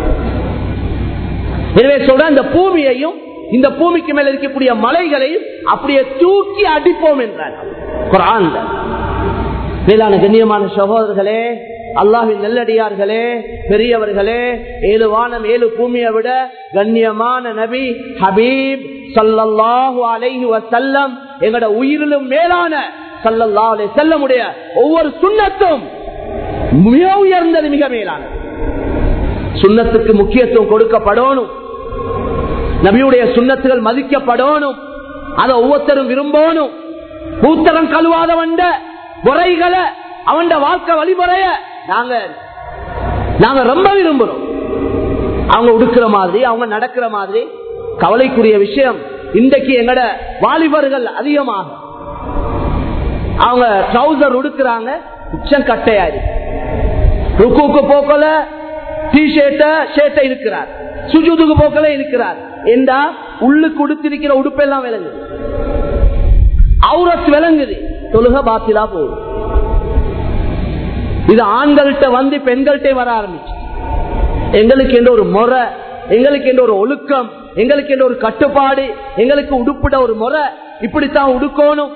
எனவே சொல்ற இந்த பூமியையும் இந்த பூமிக்கு மேல இருக்கக்கூடிய மலைகளையும் அப்படியே தூக்கி அடிப்போம் என்றார் குரான்ல மேலான கண்ணியமான சகோதரர்களே அல்லாஹின் நெல்லடியார்களே பெரியவர்களே ஏழு வானம் ஏழு பூமியை விட கண்ணியமான நபி ஹபீப் சல்லல்லாஹு அலைஹி வசல்லம் எங்கட உயிரிலும் மேலான சல்லல்லா அலை செல்லமுடைய ஒவ்வொரு சுண்ணத்தும் மிக உயர்ந்தது மிக மேலானது சுண்ணத்துக்கு முக்கியத்துவம் கொடுக்கப்படணும் நபியுடைய சுண்ணத்துகள் மதிக்கப்படணும் அதை ஒவ்வொருத்தரும் விரும்பணும் பூத்தரம் கழுவாத வண்ட முறைகளை அவன் வாழ்க்கை வழிமுறைய நாங்க நாங்க ரொம்ப விரும்புறோம் அவங்க உடுக்கிற மாதிரி அவங்க நடக்கிற மாதிரி கவலைக்குரிய விஷயம் இன்றைக்கு எங்கட வாலிபர்கள் அதிகமாக அவங்க ட்ரௌசர் உடுக்கிறாங்க உச்சம் கட்டையாரு ருக்குக்கு போக்கல டி ஷர்ட்ட ஷர்ட்டை இருக்கிறார் சுஜுதுக்கு போக்கல இருக்கிறார் என்றா உள்ளுக்கு உடுத்திருக்கிற உடுப்பெல்லாம் விளங்குது அவுரத் விளங்குது தொழுக பாத்திலா போகுது இது ஆண்கள்கிட்ட வந்து பெண்கள்கிட்ட வர ஆரம்பிச்சு எங்களுக்கு என்ற ஒரு முறை எங்களுக்கு என்ற ஒரு ஒழுக்கம் எங்களுக்கு என்ற ஒரு கட்டுப்பாடு எங்களுக்கு உடுப்பிட ஒரு முறை இப்படித்தான் உடுக்கணும்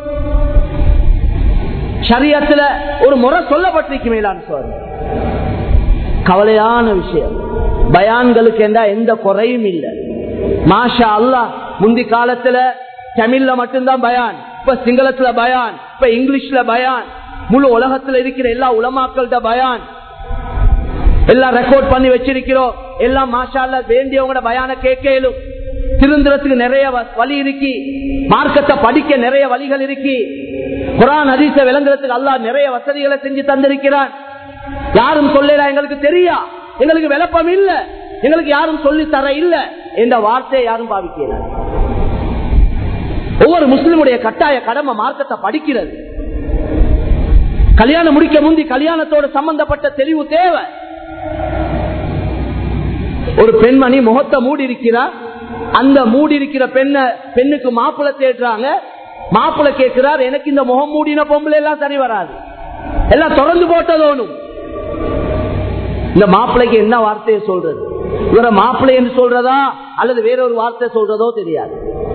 சரியத்துல ஒரு முறை சொல்லப்பட்டிருக்கு மேலான சோழ கவலையான விஷயம் பயான்களுக்கு என்ற எந்த குறையும் இல்லை மாஷா அல்லா முந்தி காலத்துல தமிழ்ல மட்டும்தான் பயான் இப்ப சிங்களத்துல பயான் இப்ப இங்கிலீஷ்ல பயான் முழு உலகத்துல இருக்கிற எல்லா உலமாக்கள்கிட்ட பயான் எல்லாம் ரெக்கார்ட் பண்ணி வச்சிருக்கிறோம் எல்லாம் மாஷால வேண்டியவங்களோட பயான கேட்கலும் திருந்துறதுக்கு நிறைய வழி இருக்கு மார்க்கத்தை படிக்க நிறைய வழிகள் இருக்கு குரான் ஹதீஸ விளங்குறதுக்கு அல்லா நிறைய வசதிகளை செஞ்சு தந்திருக்கிறான் யாரும் சொல்லல எங்களுக்கு தெரியா எங்களுக்கு விளப்பம் இல்ல எங்களுக்கு யாரும் சொல்லி தர இல்ல என்ற வார்த்தையை யாரும் பாவிக்கிறார் ஒவ்வொரு முஸ்லிமுடைய கட்டாய கடமை மார்க்கத்தை படிக்கிறது கல்யாணம் முடிக்க முந்தி கல்யாணத்தோடு சம்பந்தப்பட்ட தெளிவு தேவை ஒரு பெண்மணி முகத்தை மூடி இருக்கிறார் அந்த மூடி இருக்கிற பெண்ண பெண்ணுக்கு மாப்பிள்ள தேடுறாங்க மாப்பிள்ள கேட்கிறார் எனக்கு இந்த முகம் மூடின பொம்பளை எல்லாம் சரி வராது எல்லாம் தொடர்ந்து போட்டதோனும் இந்த மாப்பிள்ளைக்கு என்ன வார்த்தையை சொல்றது இவர மாப்பிள்ளை என்று சொல்றதா அல்லது வேற ஒரு வார்த்தை சொல்றதோ தெரியாது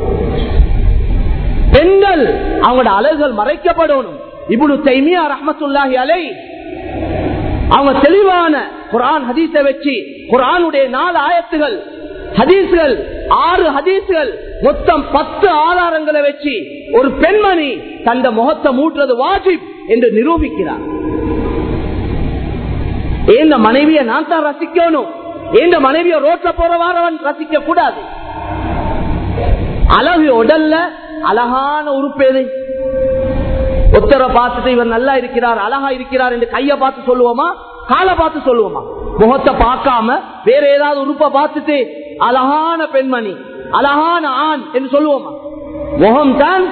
பெண்கள் அவங்களோட அழகுகள் மறைக்கப்படணும் இவ்வளவு தைமியா ரஹமத்துல்லாஹி அலை அவங்க தெளிவான குரான் ஹதீஸை வச்சு குரானுடைய நாலு ஆயத்துகள் ஹதீஸ்கள் ஆறு ஹதீஸ்கள் மொத்தம் பத்து ஆதாரங்களை வச்சு ஒரு பெண்மணி தந்த முகத்தை மூட்டுறது வாஜிப் என்று நிரூபிக்கிறார் ஏந்த மனைவியை நான் தான் ரசிக்கணும் ஏந்த மனைவிய ரோட்ல போற வாரவன் ரசிக்க கூடாது அழகு உடல்ல அழகான உறுப்பு எது ஒத்தரை பார்த்துட்டு இவர் நல்லா இருக்கிறார் அழகா இருக்கிறார் என்று கைய பார்த்து சொல்லுவோமா காலை பார்த்து சொல்லுவோமா முகத்தை பார்க்காம வேற ஏதாவது உறுப்பை பார்த்துட்டு அழகான பெண்மணி அழகான ஆண் என்று சொல்லுவோமா முகம் தான்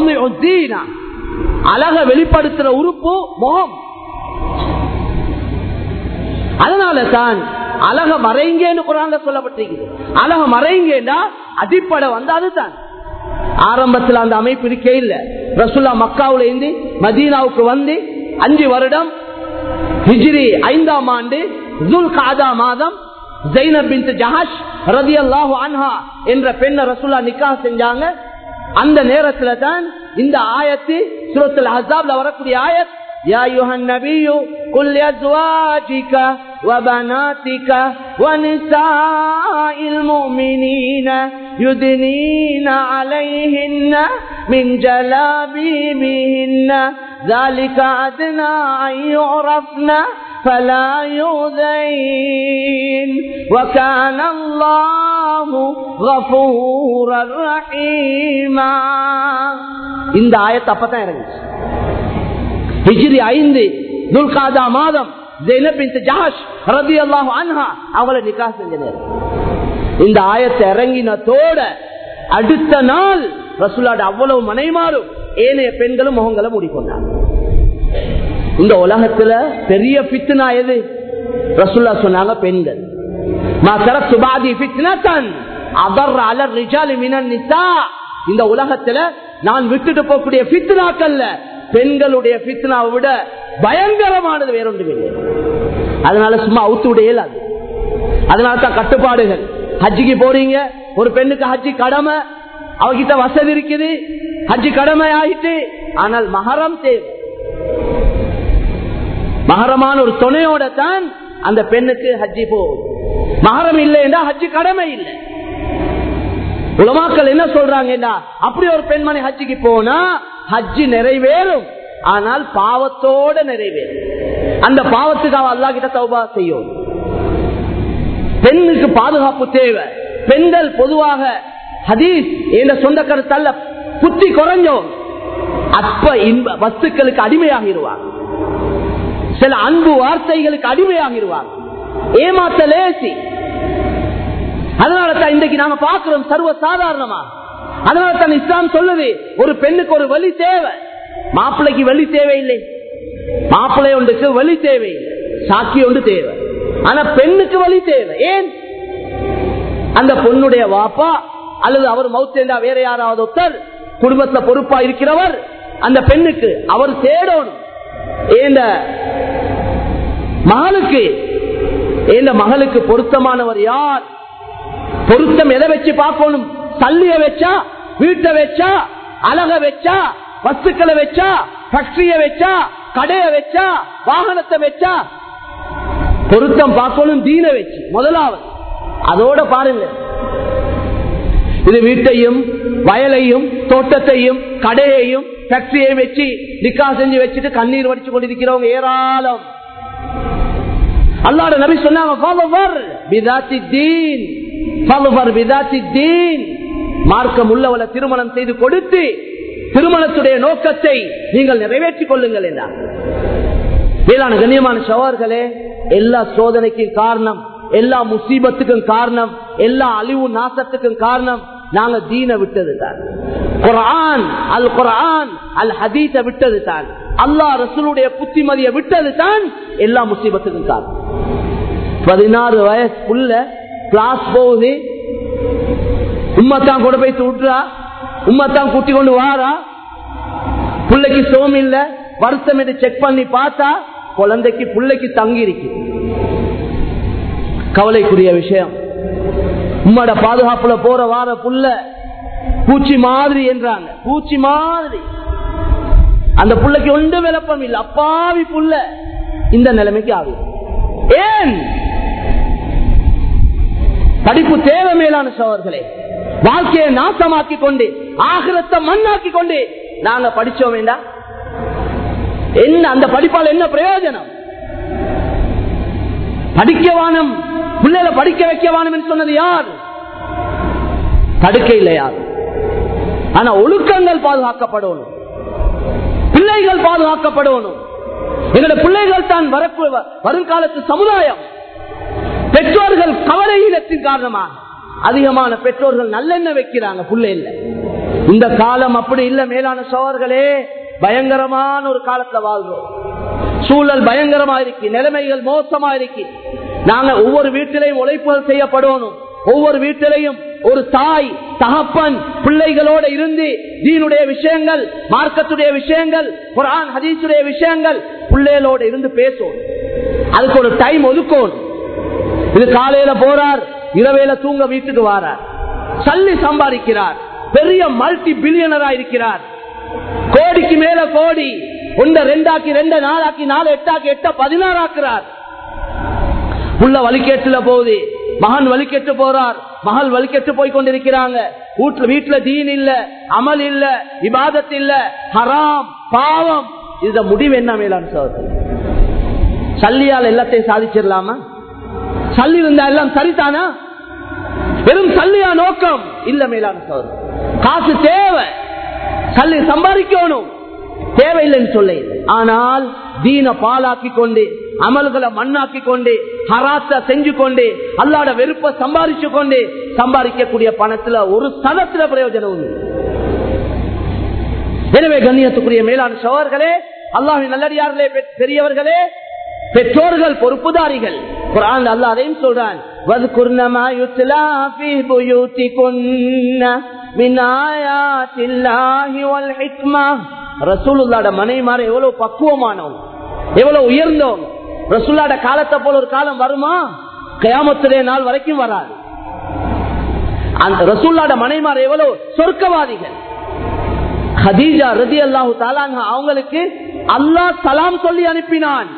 அழக வெளிப்படுத்துற உறுப்பு முகம் அதனால தான் அழக மறைங்கன்னு குரான்ல சொல்லப்பட்டிருக்குது அழக மறைங்கடா அடிப்படை வந்து அதுதான் ஆரம்பத்தில் அந்த அமைப்பு இருக்கே இல்ல ரசுல்லா மக்காவுல இருந்து மதீனாவுக்கு வந்து அஞ்சு வருடம் ஹிஜ்ரி ஐந்தாம் ஆண்டு ஜுல் காதா மாதம் ஜெய்னப் பின் ஜஹாஷ் ரதி அல்லாஹு அன்ஹா என்ற பெண்ணை ரசுல்லா நிக்கா செஞ்சாங்க அந்த நேரத்துல தான் இந்த ஆயத்து சுரத்துல ஹசாப்ல வரக்கூடிய ஆயத் يا أيها النبي قل لأزواجك وبناتك ونساء المؤمنين يدنين عليهن من جلابيبهن ذلك أدنى أن يعرفن فلا يؤذين وكان الله غفورا رحيما இந்த ஆயத்தை அப்பதான் இறங்குச்சு ஹிஜ்ரி ஐந்து துல்காதா மாதம் அவங்களை நிக்கா செஞ்ச நேரம் இந்த ஆயத்தை இறங்கினத்தோட அடுத்த நாள் ரசுல்லாட அவ்வளவு மனைமாறும் ஏனைய பெண்களும் முகங்களை மூடிக்கொண்டாங்க இந்த உலகத்துல பெரிய பித்துனா எது ரசுல்லா சொன்னாங்க பெண்கள் இந்த உலகத்துல நான் விட்டுட்டு போகக்கூடிய பித்துனாக்கள்ல பெண்களுடைய பித்னாவை விட பயங்கரமானது வேறொன்றும் இல்லை அதனால சும்மா அவுத்து விடையல அது அதனால தான் கட்டுப்பாடுகள் ஹஜ்ஜிக்கு போறீங்க ஒரு பெண்ணுக்கு ஹஜ்ஜி கடமை அவகிட்ட வசதி இருக்குது ஹஜ்ஜி கடமை ஆயிட்டு ஆனால் மகரம் தேவை மகரமான ஒரு துணையோட தான் அந்த பெண்ணுக்கு ஹஜ்ஜி போகும் மகரம் இல்லைன்னா ஹஜ்ஜி கடமை இல்லை உலமாக்கள் என்ன சொல்றாங்கன்னா அப்படி ஒரு பெண்மணி ஹஜ்ஜிக்கு போனா ஹஜ்ஜி நிறைவேறும் ஆனால் பாவத்தோட நிறைவேறும் அந்த பாவத்துக்கு அவ அல்லா கிட்ட தௌபா செய்யும் பெண்ணுக்கு பாதுகாப்பு தேவை பெண்கள் பொதுவாக ஹதீஸ் என்ற சொந்த கருத்தல்ல புத்தி குறைஞ்சோம் அற்ப இன்ப வஸ்துக்களுக்கு அடிமையாகிடுவார் சில அன்பு வார்த்தைகளுக்கு அடிமையாகிடுவார் ஏமாத்த லேசி அதனால தான் இன்றைக்கு நாம பார்க்கிறோம் சர்வ சாதாரணமா அதனால தான் இஸ்லாம் சொல்லுது ஒரு பெண்ணுக்கு ஒரு வழி தேவை மாப்பிள்ளைக்கு வழி தேவையில்லை மாப்பிள்ளை ஒன்றுக்கு வழி தேவையில்லை சாக்கி ஒன்று தேவை ஆனா பெண்ணுக்கு வழி தேவை ஏன் அந்த பொண்ணுடைய வாப்பா அல்லது அவர் மவுத்தேண்டா வேற யாராவது ஒருத்தர் குடும்பத்துல பொறுப்பா இருக்கிறவர் அந்த பெண்ணுக்கு அவர் தேடணும் ஏந்த மகளுக்கு ஏந்த மகளுக்கு பொருத்தமானவர் யார் பொருத்தம் எதை வச்சு பார்க்கணும் தள்ளிய வச்சா வீட்டை வச்சா அழக வச்சா வஸ்துக்களை வச்சா ஃபேக்டரிய வச்சா கடைய வச்சா வாகனத்தை வச்சா பொருத்தம் பார்க்கணும் தீன வச்சு முதலாவது அதோட பாருங்க இது வீட்டையும் வயலையும் தோட்டத்தையும் கடையையும் ஃபேக்டரியையும் வச்சு நிக்கா செஞ்சு வச்சுட்டு கண்ணீர் வடிச்சு கொண்டிருக்கிறவங்க ஏராளம் அல்லாட நபி சொன்னாங்க மார்க்கம் உள்ளவளை திருமணம் செய்து கொடுத்து திருமணத்துடைய நோக்கத்தை நீங்கள் நிறைவேற்றிக் கொள்ளுங்கள் என்றார் மேலான கண்ணியமான சவர்களே எல்லா சோதனைக்கும் காரணம் எல்லா முசீபத்துக்கும் காரணம் எல்லா அழிவு நாசத்துக்கும் காரணம் நாங்க தீன விட்டது தான் குரான் அல் குரான் அல் ஹதீஸ விட்டது தான் அல்லா ரசூலுடைய புத்திமதியை விட்டது தான் எல்லா முசீபத்துக்கும் காரணம் பதினாறு வயசு புள்ள கிளாஸ் போகுது உம்மத்தான் கூட போய் விட்டுறா உம்மத்தான் கூட்டி கொண்டு வாரா பிள்ளைக்கு சோம் இல்ல வருத்தம் என்று செக் பண்ணி பார்த்தா குழந்தைக்கு பிள்ளைக்கு தங்கி இருக்கு கவலைக்குரிய விஷயம் உம்மோட பாதுகாப்புல போற வார புள்ள பூச்சி மாதிரி என்றாங்க பூச்சி மாதிரி அந்த புள்ளைக்கு ஒன்று விளப்பம் இல்லை அப்பாவி புள்ள இந்த நிலைமைக்கு ஆகும் ஏன் படிப்பு தேவை மேலான சோழர்களே வாழ்க்கையை நாசமாக்கி கொண்டு ஆகிரத்தை மண்ணாக்கி கொண்டு நாங்க படிச்சோம் வேண்டாம் என்ன அந்த படிப்பால் என்ன பிரயோஜனம் படிக்கவானம் பிள்ளைகளை படிக்க வைக்கவானம் என்று சொன்னது யார் தடுக்க இல்லை யார் ஆனா ஒழுக்கங்கள் பாதுகாக்கப்படணும் பிள்ளைகள் பாதுகாக்கப்படணும் எங்களோட பிள்ளைகள் தான் வரப்பு வருங்காலத்து சமுதாயம் பெற்றோர்கள் கவலையினத்தின் காரணமாக அதிகமான பெற்றோர்கள் நல்லெண்ண வைக்கிறாங்க பிள்ளைல இந்த காலம் அப்படி இல்ல மேலான சோழர்களே பயங்கரமான ஒரு காலத்துல வாழ்றோம் சூழல் பயங்கரமா இருக்கு நிலைமைகள் மோசமா இருக்கு நாங்க ஒவ்வொரு வீட்டிலையும் உழைப்புகள் செய்யப்படணும் ஒவ்வொரு வீட்டிலையும் ஒரு தாய் தகப்பன் பிள்ளைகளோட இருந்து தீனுடைய விஷயங்கள் மார்க்கத்துடைய விஷயங்கள் குரான் ஹதீசுடைய விஷயங்கள் பிள்ளைகளோட இருந்து பேசும் அதுக்கு ஒரு டைம் ஒதுக்கணும் இது காலையில போறார் இரவேல தூங்க வீட்டுக்கு வாரார் சல்லி சம்பாதிக்கிறார் பெரிய மல்டி பில்லியனரா இருக்கிறார் கோடிக்கு மேல கோடி ஒன்ற ரெண்டாக்கி ரெண்டு நாலாக்கி நாலு எட்டாக்கி எட்ட பதினாறு ஆக்குறார் உள்ள வலிக்கேட்டுல போகுது மகன் வலிக்கெட்டு போறார் மகள் வலிக்கெட்டு போய் கொண்டிருக்கிறாங்க வீட்டுல வீட்டுல தீன் இல்ல அமல் இல்ல இபாதத் இல்ல ஹராம் பாவம் இந்த முடிவு என்ன மேலான சோதனை சல்லியால் எல்லாத்தையும் சாதிச்சிடலாமா சல்லி இருந்தா எல்லாம் சரிதானா வெறும் சல்லியா நோக்கம் இல்ல மேலான சோதனை காசு தேவை சல்லி சம்பாதிக்கணும் தேவையில்லைன்னு சொல்ல ஆனால் தீன பாலாக்கி கொண்டு அமல்களை மண்ணாக்கி கொண்டு ஹராத்த செஞ்சு கொண்டு அல்லாட வெறுப்ப சம்பாதிச்சு கொண்டு சம்பாதிக்கக்கூடிய பணத்துல ஒரு சதத்துல பிரயோஜனம் உண்டு எனவே கண்ணியத்துக்குரிய மேலான சோழர்களே அல்லாஹின் நல்லடியார்களே பெரியவர்களே பெற்றோர்கள் பொறுப்புதாரிகள் குரான் அல்லா அதையும் சொல்றான் ரசூலுல்லாட மனைமார எவ்வளவு பக்குவமானவங்க எவ்வளவு உயர்ந்தவங்க ரசூல்லாட காலத்தை போல ஒரு காலம் வருமா கயாமத்துடைய நாள் வரைக்கும் வராது அந்த ரசூல்லாட மனைமார் எவ்வளவு சொர்க்கவாதிகள் ஹதீஜா ரதி அல்லாஹு தாலாங்க அவங்களுக்கு அல்லாஹ் சலாம் சொல்லி அனுப்பினான்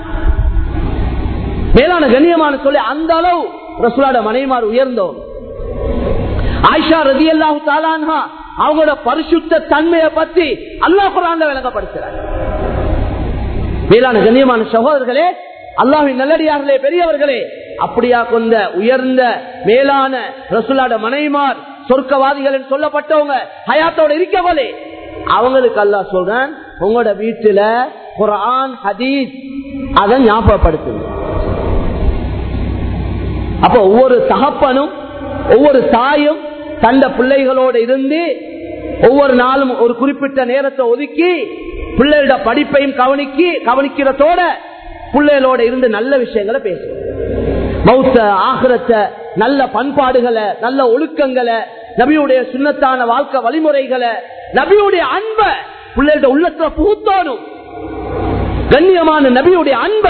மேலான கண்ணியமான சொல்லி அந்த அளவு ரசூலாட மனைமார் உயர்ந்தோம் ஆயிஷா ரதி அல்லாஹு தாலான்ஹா அவங்களோட பரிசுத்த தன்மையை பத்தி அல்லாஹ் குரான் விளங்கப்படுத்துறார் மேலான கண்ணியமான சகோதரர்களே அல்லாஹின் நல்லடியார்களே பெரியவர்களே அப்படியா கொண்ட உயர்ந்த மேலான ரசூலாட மனைமார் சொர்க்கவாதிகள் சொல்லப்பட்டவங்க ஹயாத்தோட இருக்கவளே அவங்களுக்கு அல்லா சொல்றேன் உங்களோட வீட்டுல குரான் ஹதீஸ் அதை ஞாபகப்படுத்துங்க அப்ப ஒவ்வொரு தகப்பனும் ஒவ்வொரு தாயும் தந்த பிள்ளைகளோடு இருந்து ஒவ்வொரு நாளும் ஒரு குறிப்பிட்ட நேரத்தை ஒதுக்கி பிள்ளைகளோட படிப்பையும் கவனிக்கி கவனிக்கிறதோட பிள்ளைகளோட இருந்து நல்ல விஷயங்களை பேசும் மௌத்த ஆகிரத்தை நல்ல பண்பாடுகளை நல்ல ஒழுக்கங்களை நபியுடைய சுண்ணத்தான வாழ்க்கை வழிமுறைகளை நபியுடைய அன்பை பிள்ளைகளோட உள்ளத்துல புகுத்தோனும் கண்ணியமான நபியுடைய அன்பை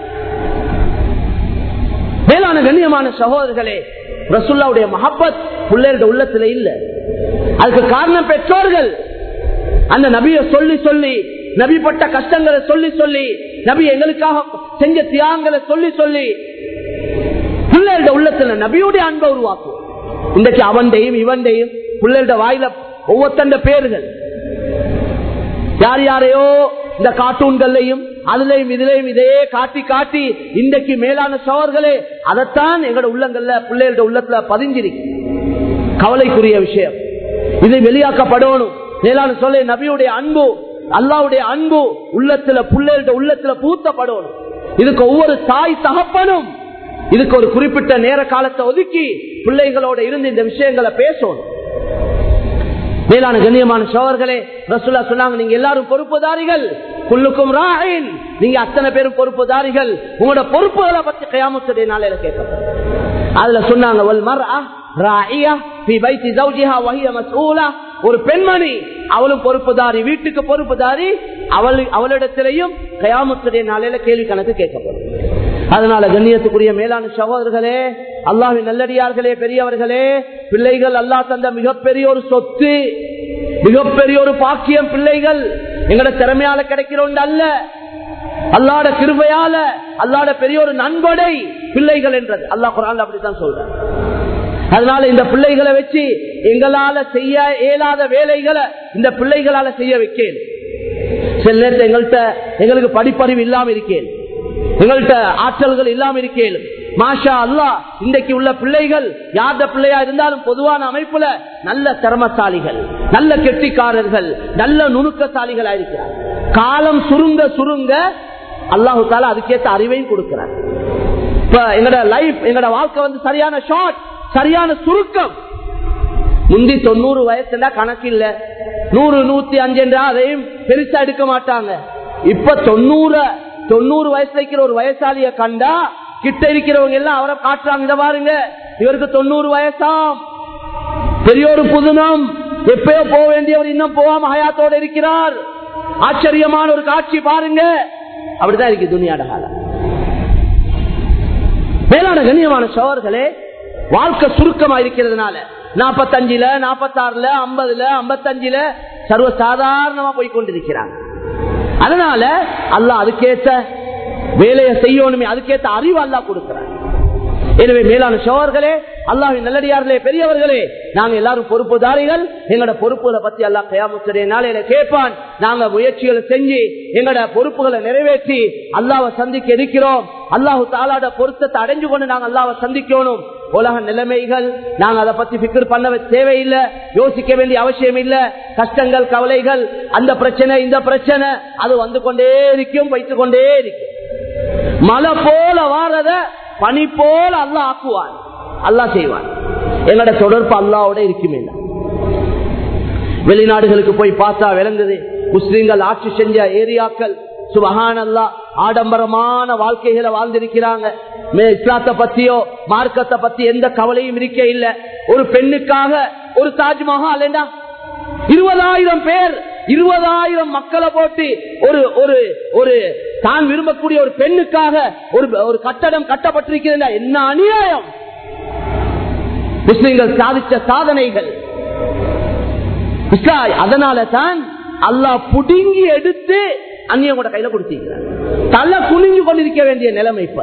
மேலான கண்ணியமான சகோதரர்களே ரசுல்லாவுடைய மஹப்பத் பிள்ளைகளோட உள்ளத்துல இல்ல அதுக்கு காரணம் பெற்றோர்கள் அந்த நபியை சொல்லி சொல்லி நபி பட்ட கஷ்டங்களை சொல்லி சொல்லி நபி எங்களுக்காக செஞ்ச தியாகங்களை சொல்லி சொல்லி பிள்ளைகளோட உள்ளத்துல நபியுடைய அன்பை உருவாக்கும் இன்றைக்கு அவன்டையும் இவன்டையும் பிள்ளைகளோட வாயில ஒவ்வொருத்தண்ட பேர்கள் யார் யாரையோ இந்த கார்ட்டூன்கள்லையும் அதுலயும் இதுலயும் இதையே காட்டி காட்டி இன்றைக்கு மேலான சோர்களே அதைத்தான் எங்களோட உள்ளங்கள்ல பிள்ளைகளோட உள்ளத்துல பதிஞ்சிருக்கு கவலைக்குரிய விஷயம் இது வெளியாக்கப்படணும் மேலான சொல்ல நபியுடைய அன்பு அல்லாவுடைய அன்பு உள்ளத்துல பிள்ளைகளோட உள்ளத்துல பூத்தப்படணும் இதுக்கு ஒவ்வொரு தாய் தகப்பனும் இதுக்கு ஒரு குறிப்பிட்ட நேர காலத்தை ஒதுக்கி பிள்ளைகளோட இருந்து இந்த விஷயங்களை பேசணும் மேலான கண்ணியமான சோழர்களே ரசுல்லா சொன்னாங்க நீங்க எல்லாரும் பொறுப்புதாரிகள் குள்ளுக்கும் ராயின் நீங்க அத்தனை பேரும் பொறுப்புதாரிகள் உங்களோட பொறுப்புகளை பத்தி கயாமத்துடைய நாளையில கேட்கப்படும் அதுல சொன்னாங்க ஒரு பெண்மணி அவளும் பொறுப்புதாரி வீட்டுக்கு பொறுப்புதாரி அவள் அவளிடத்திலையும் கயாமத்துடைய நாளையில கேள்வி கணக்கு கேட்கப்படும் அதனால கண்ணியத்துக்குரிய மேலான சகோதரர்களே அல்லாவின் நல்லடியார்களே பெரியவர்களே பிள்ளைகள் அல்லா தந்த மிகப்பெரிய ஒரு சொத்து மிகப்பெரிய ஒரு பாக்கியம் பிள்ளைகள் எங்கட திறமையால கிடைக்கிற ஒன்று அல்ல அல்லாட கிருபையால அல்லாட பெரிய ஒரு நன்கொடை பிள்ளைகள் என்றது அல்லா குரான் அப்படித்தான் சொல்றேன் அதனால இந்த பிள்ளைகளை வச்சு எங்களால செய்ய இயலாத வேலைகளை இந்த பிள்ளைகளால செய்ய வைக்கேன் சில நேரத்தில் எங்கள்கிட்ட எங்களுக்கு படிப்பறிவு இல்லாம இருக்கேன் எங்கள்கிட்ட ஆற்றல்கள் இல்லாம இருக்கேன் மாஷா அல்லா இன்றைக்கு உள்ள பிள்ளைகள் யார்த பிள்ளையா இருந்தாலும் பொதுவான அமைப்புல நல்ல திறமசாலிகள் நல்ல கெட்டிக்காரர்கள் நல்ல நுணுக்கசாலிகளா இருக்கிறார் காலம் சுருங்க சுருங்க அல்லாஹு தாலா அதுக்கேற்ற அறிவையும் கொடுக்கிறார் இப்ப எங்கட லைஃப் எங்கட வாழ்க்கை வந்து சரியான ஷார்ட் சரியான சுருக்கம் முந்தி தொண்ணூறு வயசுல கணக்கு இல்ல நூறு நூத்தி அஞ்சு என்றா அதையும் பெருசா எடுக்க மாட்டாங்க இப்ப தொண்ணூறு தொண்ணூறு வயசுல இருக்கிற ஒரு வயசாலிய கண்டா கிட்ட இருக்கிறவங்க எல்லாம் அவரை காட்டுறாங்க இதை பாருங்க இவருக்கு தொண்ணூறு வயசாம் பெரிய ஒரு புதுனம் எப்பயோ போக வேண்டியவர் இன்னும் போகாம ஹயாத்தோட இருக்கிறார் ஆச்சரியமான ஒரு காட்சி பாருங்க அப்படிதான் இருக்கு துணியாட காலம் மேலான கண்ணியமான சோழர்களே வாழ்க்கை சுருக்கமா இருக்கிறதுனால நாப்பத்தஞ்சுல நாப்பத்தாறுல ஐம்பதுல ஐம்பத்தஞ்சுல சர்வ சாதாரணமா போய் கொண்டிருக்கிறாங்க அதனால அல்ல அதுக்கேற்ற வேலையை செய்யணுமே அதுக்கேற்ற அறிவு அல்லா கொடுக்கிறார் எனவே மேலான சோழர்களே அல்லாவின் நல்லடியார்களே பெரியவர்களே நாங்க எல்லாரும் பொறுப்புதாரிகள் எங்களோட பொறுப்புகளை பத்தி அல்லா கயாமுச்சடைய நாளையில கேட்பான் நாங்க முயற்சிகளை செஞ்சு எங்களோட பொறுப்புகளை நிறைவேற்றி அல்லாவை சந்திக்க இருக்கிறோம் அல்லாஹு தாலாட பொருத்தத்தை அடைஞ்சு கொண்டு நாங்க அல்லாவை சந்திக்கணும் உலக நிலைமைகள் நாங்க அதை பத்தி பிக்கர் பண்ண தேவையில்லை யோசிக்க வேண்டிய அவசியம் இல்ல கஷ்டங்கள் கவலைகள் அந்த பிரச்சனை இந்த பிரச்சனை அது வந்து கொண்டே இருக்கும் வைத்துக் கொண்டே இருக்கும் மழை போல வாரத பனி போல அல்லா ஆக்குவான் அல்லா செய்வான் எங்களோட தொடர்பு அல்லாவோட இருக்குமே வெளிநாடுகளுக்கு போய் பார்த்தா விளங்குது முஸ்லிம்கள் ஆட்சி செஞ்ச ஏரியாக்கள் சுபகான் அல்லா ஆடம்பரமான வாழ்க்கைகளை வாழ்ந்திருக்கிறாங்க இஸ்லாத்தை பத்தியோ மார்க்கத்தை பத்தி எந்த கவலையும் இருக்க இல்ல ஒரு பெண்ணுக்காக ஒரு தாஜ்மஹால் என்ன இருபதாயிரம் பேர் இருபதாயிரம் மக்களை போட்டு ஒரு ஒரு ஒரு தான் விரும்பக்கூடிய ஒரு பெண்ணுக்காக ஒரு ஒரு கட்டடம் கட்டப்பட்டிருக்கிறது என்ன அநியாயம் முஸ்லிம்கள் சாதிச்ச சாதனைகள் அதனால தான் அல்லாஹ் புடுங்கி எடுத்து அந்நியம் கூட கையில கொடுத்திருக்கிறார் தலை குனிஞ்சு கொண்டிருக்க வேண்டிய நிலைமை இப்ப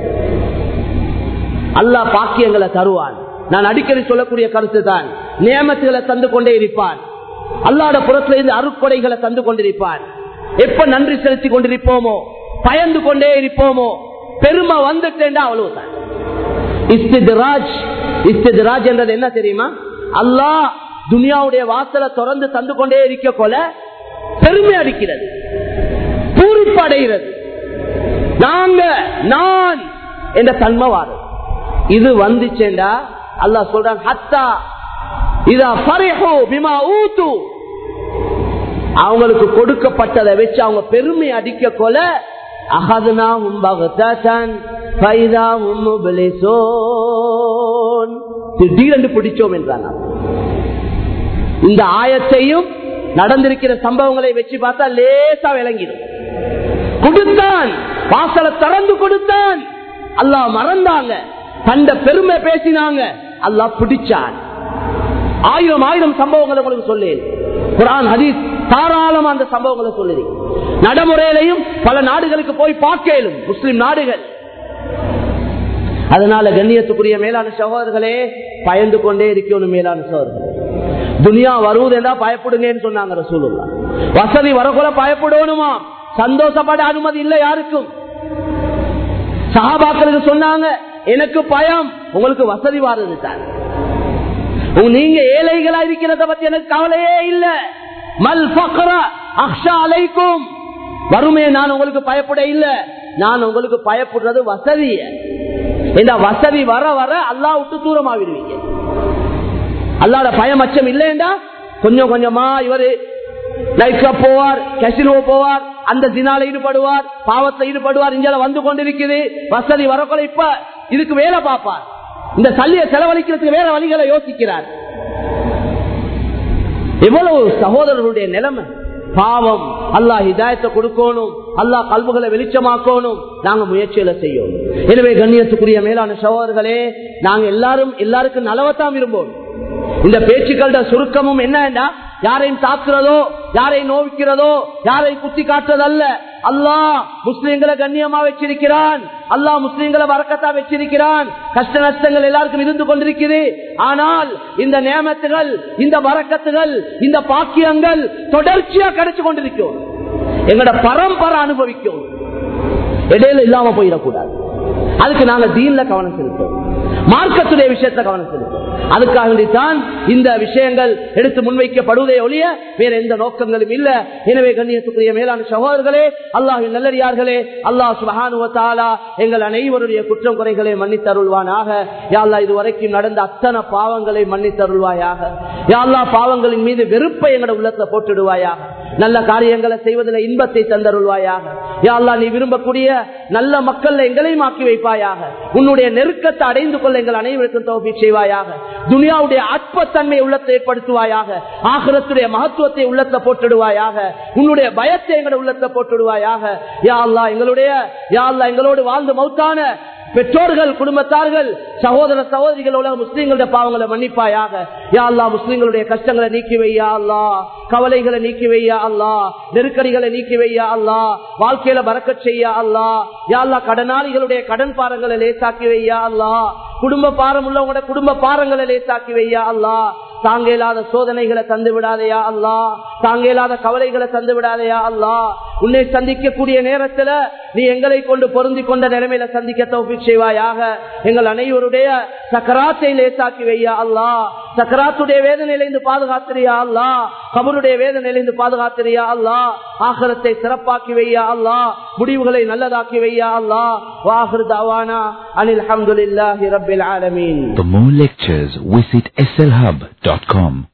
அல்லாஹ் பாக்கியங்களை தருவான் நான் அடிக்கடி சொல்லக்கூடிய கருத்து தான் நியமத்துகளை தந்து கொண்டே இருப்பான் அல்லாட புறத்துல இருந்து அருட்கொடைகளை தந்து கொண்டிருப்பான் எப்ப நன்றி செலுத்தி கொண்டிருப்போமோ பயந்து கொண்டே இருப்போமோ பெருமை வந்துட்டேன்டா அவ்வளவுதான் இஸ்திராஜ் இஸ்திராஜ் என்றது என்ன தெரியுமா அல்லாஹ் துனியாவுடைய வாசலை திறந்து தந்து கொண்டே இருக்க கொல பெருமை அடிக்கிறது பூரிப்படைகிறது நாங்க நான் என்ற தன்மை வாரம் இது வந்துச்சேண்டா அல்லாஹ் சொல்றான் ஹத்தா இதா ஃபரிஹு பிமா ஊது அவங்களுக்கு கொடுக்கப்பட்டதை வச்சு அவங்க பெருமை அடிக்க கொல அகதுனா உம்பகத்தான் திடீரென்று பிடிச்சோம் என்றான் இந்த ஆயத்தையும் நடந்திருக்கிற சம்பவங்களை வச்சு பார்த்தா லேசா விளங்கிடும் கொடுத்தான் வாசலை திறந்து கொடுத்தான் அல்லாஹ் மறந்தாங்க தண்ட பெருமை பேசினாங்க அல்லாஹ் பிடிச்சான் ஆயிரம் ஆயிரம் சம்பவங்களை உங்களுக்கு சொல்லேன் குரான் ஹதீஸ் தாராளமா அந்த சம்பவங்களை சொல்லுது நடைமுறையிலையும் பல நாடுகளுக்கு போய் பார்க்கலும் முஸ்லிம் நாடுகள் அதனால கண்ணியத்துக்குரிய மேலான சகோதரர்களே பயந்து கொண்டே இருக்கணும் மேலான சகோதரர்கள் துனியா வருவது என்றா பயப்படுங்கன்னு சொன்னாங்க ரசூலுல்லா வசதி வரக்குள்ள பயப்படணுமா சந்தோஷப்பட அனுமதி இல்லை யாருக்கும் சகாபாக்களுக்கு சொன்னாங்க எனக்கு பயம் உங்களுக்கு வசதி வாரது தான் நீங்க ஏழைகளா இருக்கிறத பத்தி எனக்கு கவலையே இல்ல மல் பக்ரா அக்ஷா அலைக்கும் வறுமையை நான் உங்களுக்கு பயப்பட இல்ல நான் உங்களுக்கு பயப்படுறது வசதிய இந்த வசதி வர வர அல்லா விட்டு தூரமாவிடுவீங்க அல்லாட பயம் அச்சம் இல்லைண்டா கொஞ்சம் கொஞ்சமா இவரு நைட் கிளப் போவார் கசினோ போவார் அந்த தினால ஈடுபடுவார் பாவத்தை ஈடுபடுவார் இங்க வந்து கொண்டிருக்குது வசதி வரக்குள்ள இப்ப இதுக்கு வேலை பார்ப்பார் இந்த சல்லியை செலவழிக்கிறதுக்கு வேற வழிகளை யோசிக்கிறார் எவ்வளவு சகோதரர்களுடைய நிலைமை பாவம் அல்லாஹ் இதாயத்தை கொடுக்கணும் அல்லாஹ் கல்வுகளை வெளிச்சமாக்கணும் நாங்க முயற்சியில செய்யணும் எனவே கண்ணியத்துக்குரிய மேலான சகோதரர்களே நாங்க எல்லாரும் எல்லாருக்கும் நலவத்தான் விரும்புவோம் இந்த பேச்சுக்களோட சுருக்கமும் என்னன்னா யாரையும் தாக்குறதோ யாரையும் நோவிக்கிறதோ யாரையும் குத்தி காட்டுறதல்ல அல்லாஹ் முஸ்லிம்களை கண்ணியமா வச்சிருக்கிறான் அல்லாஹ் முஸ்லிம்களை வரக்கத்தா வச்சிருக்கிறான் கஷ்ட நஷ்டங்கள் எல்லாருக்கும் இருந்து கொண்டிருக்குது ஆனால் இந்த நியமத்துகள் இந்த வரக்கத்துகள் இந்த பாக்கியங்கள் தொடர்ச்சியா கிடைச்சு கொண்டிருக்கும் எங்களோட பரம்பரை அனுபவிக்கும் இடையில இல்லாம போயிடக்கூடாது அதுக்கு நாங்க தீன்ல கவனம் செலுத்தோம் மார்க்கத்துடைய விஷயத்த கவனம் செலுத்தோம் அதுக்காக வேண்டித்தான் இந்த விஷயங்கள் எடுத்து முன்வைக்கப்படுவதை ஒழிய வேற எந்த நோக்கங்களும் இல்ல எனவே கண்ணியத்துக்குரிய மேலான சகோதரர்களே அல்லாஹின் நல்லடியார்களே அல்லாஹ் சுபஹானுவத்தாலா எங்கள் அனைவருடைய குற்றம் குறைகளை மன்னித்தருள்வானாக யாழ்லா இதுவரைக்கும் நடந்த அத்தனை பாவங்களை மன்னித்தருள்வாயாக யாழ்லா பாவங்களின் மீது வெறுப்பை எங்களோட உள்ளத்தை போட்டுடுவாயாக நல்ல காரியங்களை செய்வதில் இன்பத்தை தந்தருள்வாயாக யாழ்லா நீ விரும்பக்கூடிய நல்ல மக்கள் எங்களையும் ஆக்கி வைப்பாயாக உன்னுடைய நெருக்கத்தை அடைந்து கொள்ள எங்கள் அனைவருக்கும் தோப்பி செய்வாயாக துனியாவுடைய அற்பத்தன்மை உள்ளத்தை ஏற்படுத்துவாயாக ஆகரத்துடைய மகத்துவத்தை உள்ளத்தை போட்டுடுவாயாக உன்னுடைய பயத்தை எங்களோட உள்ளத்தை போட்டுடுவாயாக யா அல்லா எங்களுடைய யா அல்லா எங்களோடு வாழ்ந்து மௌத்தான பெற்றோர்கள் குடும்பத்தார்கள் சகோதர சகோதரிகள் உலக முஸ்லீம்களுடைய பாவங்களை மன்னிப்பாயாக யா அல்லா முஸ்லீம்களுடைய கஷ்டங்களை நீக்கி வையா அல்லா கவலைகளை நீக்கி வையா அல்லா நெருக்கடிகளை நீக்கி வையா அல்லா வாழ்க்கையில பறக்க செய்யா அல்லா யா அல்லா கடனாளிகளுடைய கடன் பாரங்களை லேசாக்கி வையா அல்லா குடும்ப பாரம் உள்ளவங்களோட குடும்ப பாரங்களை லேசாக்கி வையா அல்லா தாங்க இல்லாத சோதனைகளை தந்து விடாதையா அல்லா தாங்க இல்லாத கவலைகளை தந்து விடாதையா அல்லா உன்னை சந்திக்கக்கூடிய நேரத்துல நீ எங்களை கொண்டு பொருந்தி கொண்ட நிலைமையில சந்திக்க தௌபி செய்வாயாக எங்கள் அனைவருடைய சக்கராத்தை லேசாக்கி வையா அல்லா சக்கராத்துடைய வேதனையிலிருந்து பாதுகாத்திரியா அல்லா கபருடைய வேதனையிலிருந்து பாதுகாத்திரியா அல்லா ஆகரத்தை சிறப்பாக்கி வையா அல்லா முடிவுகளை நல்லதாக்கி வையா அல்லா வாஹர் தாவானா அனில் அஹமதுல்லாஹி ரபில் ஆலமீன் For more lectures, visit slhub.com.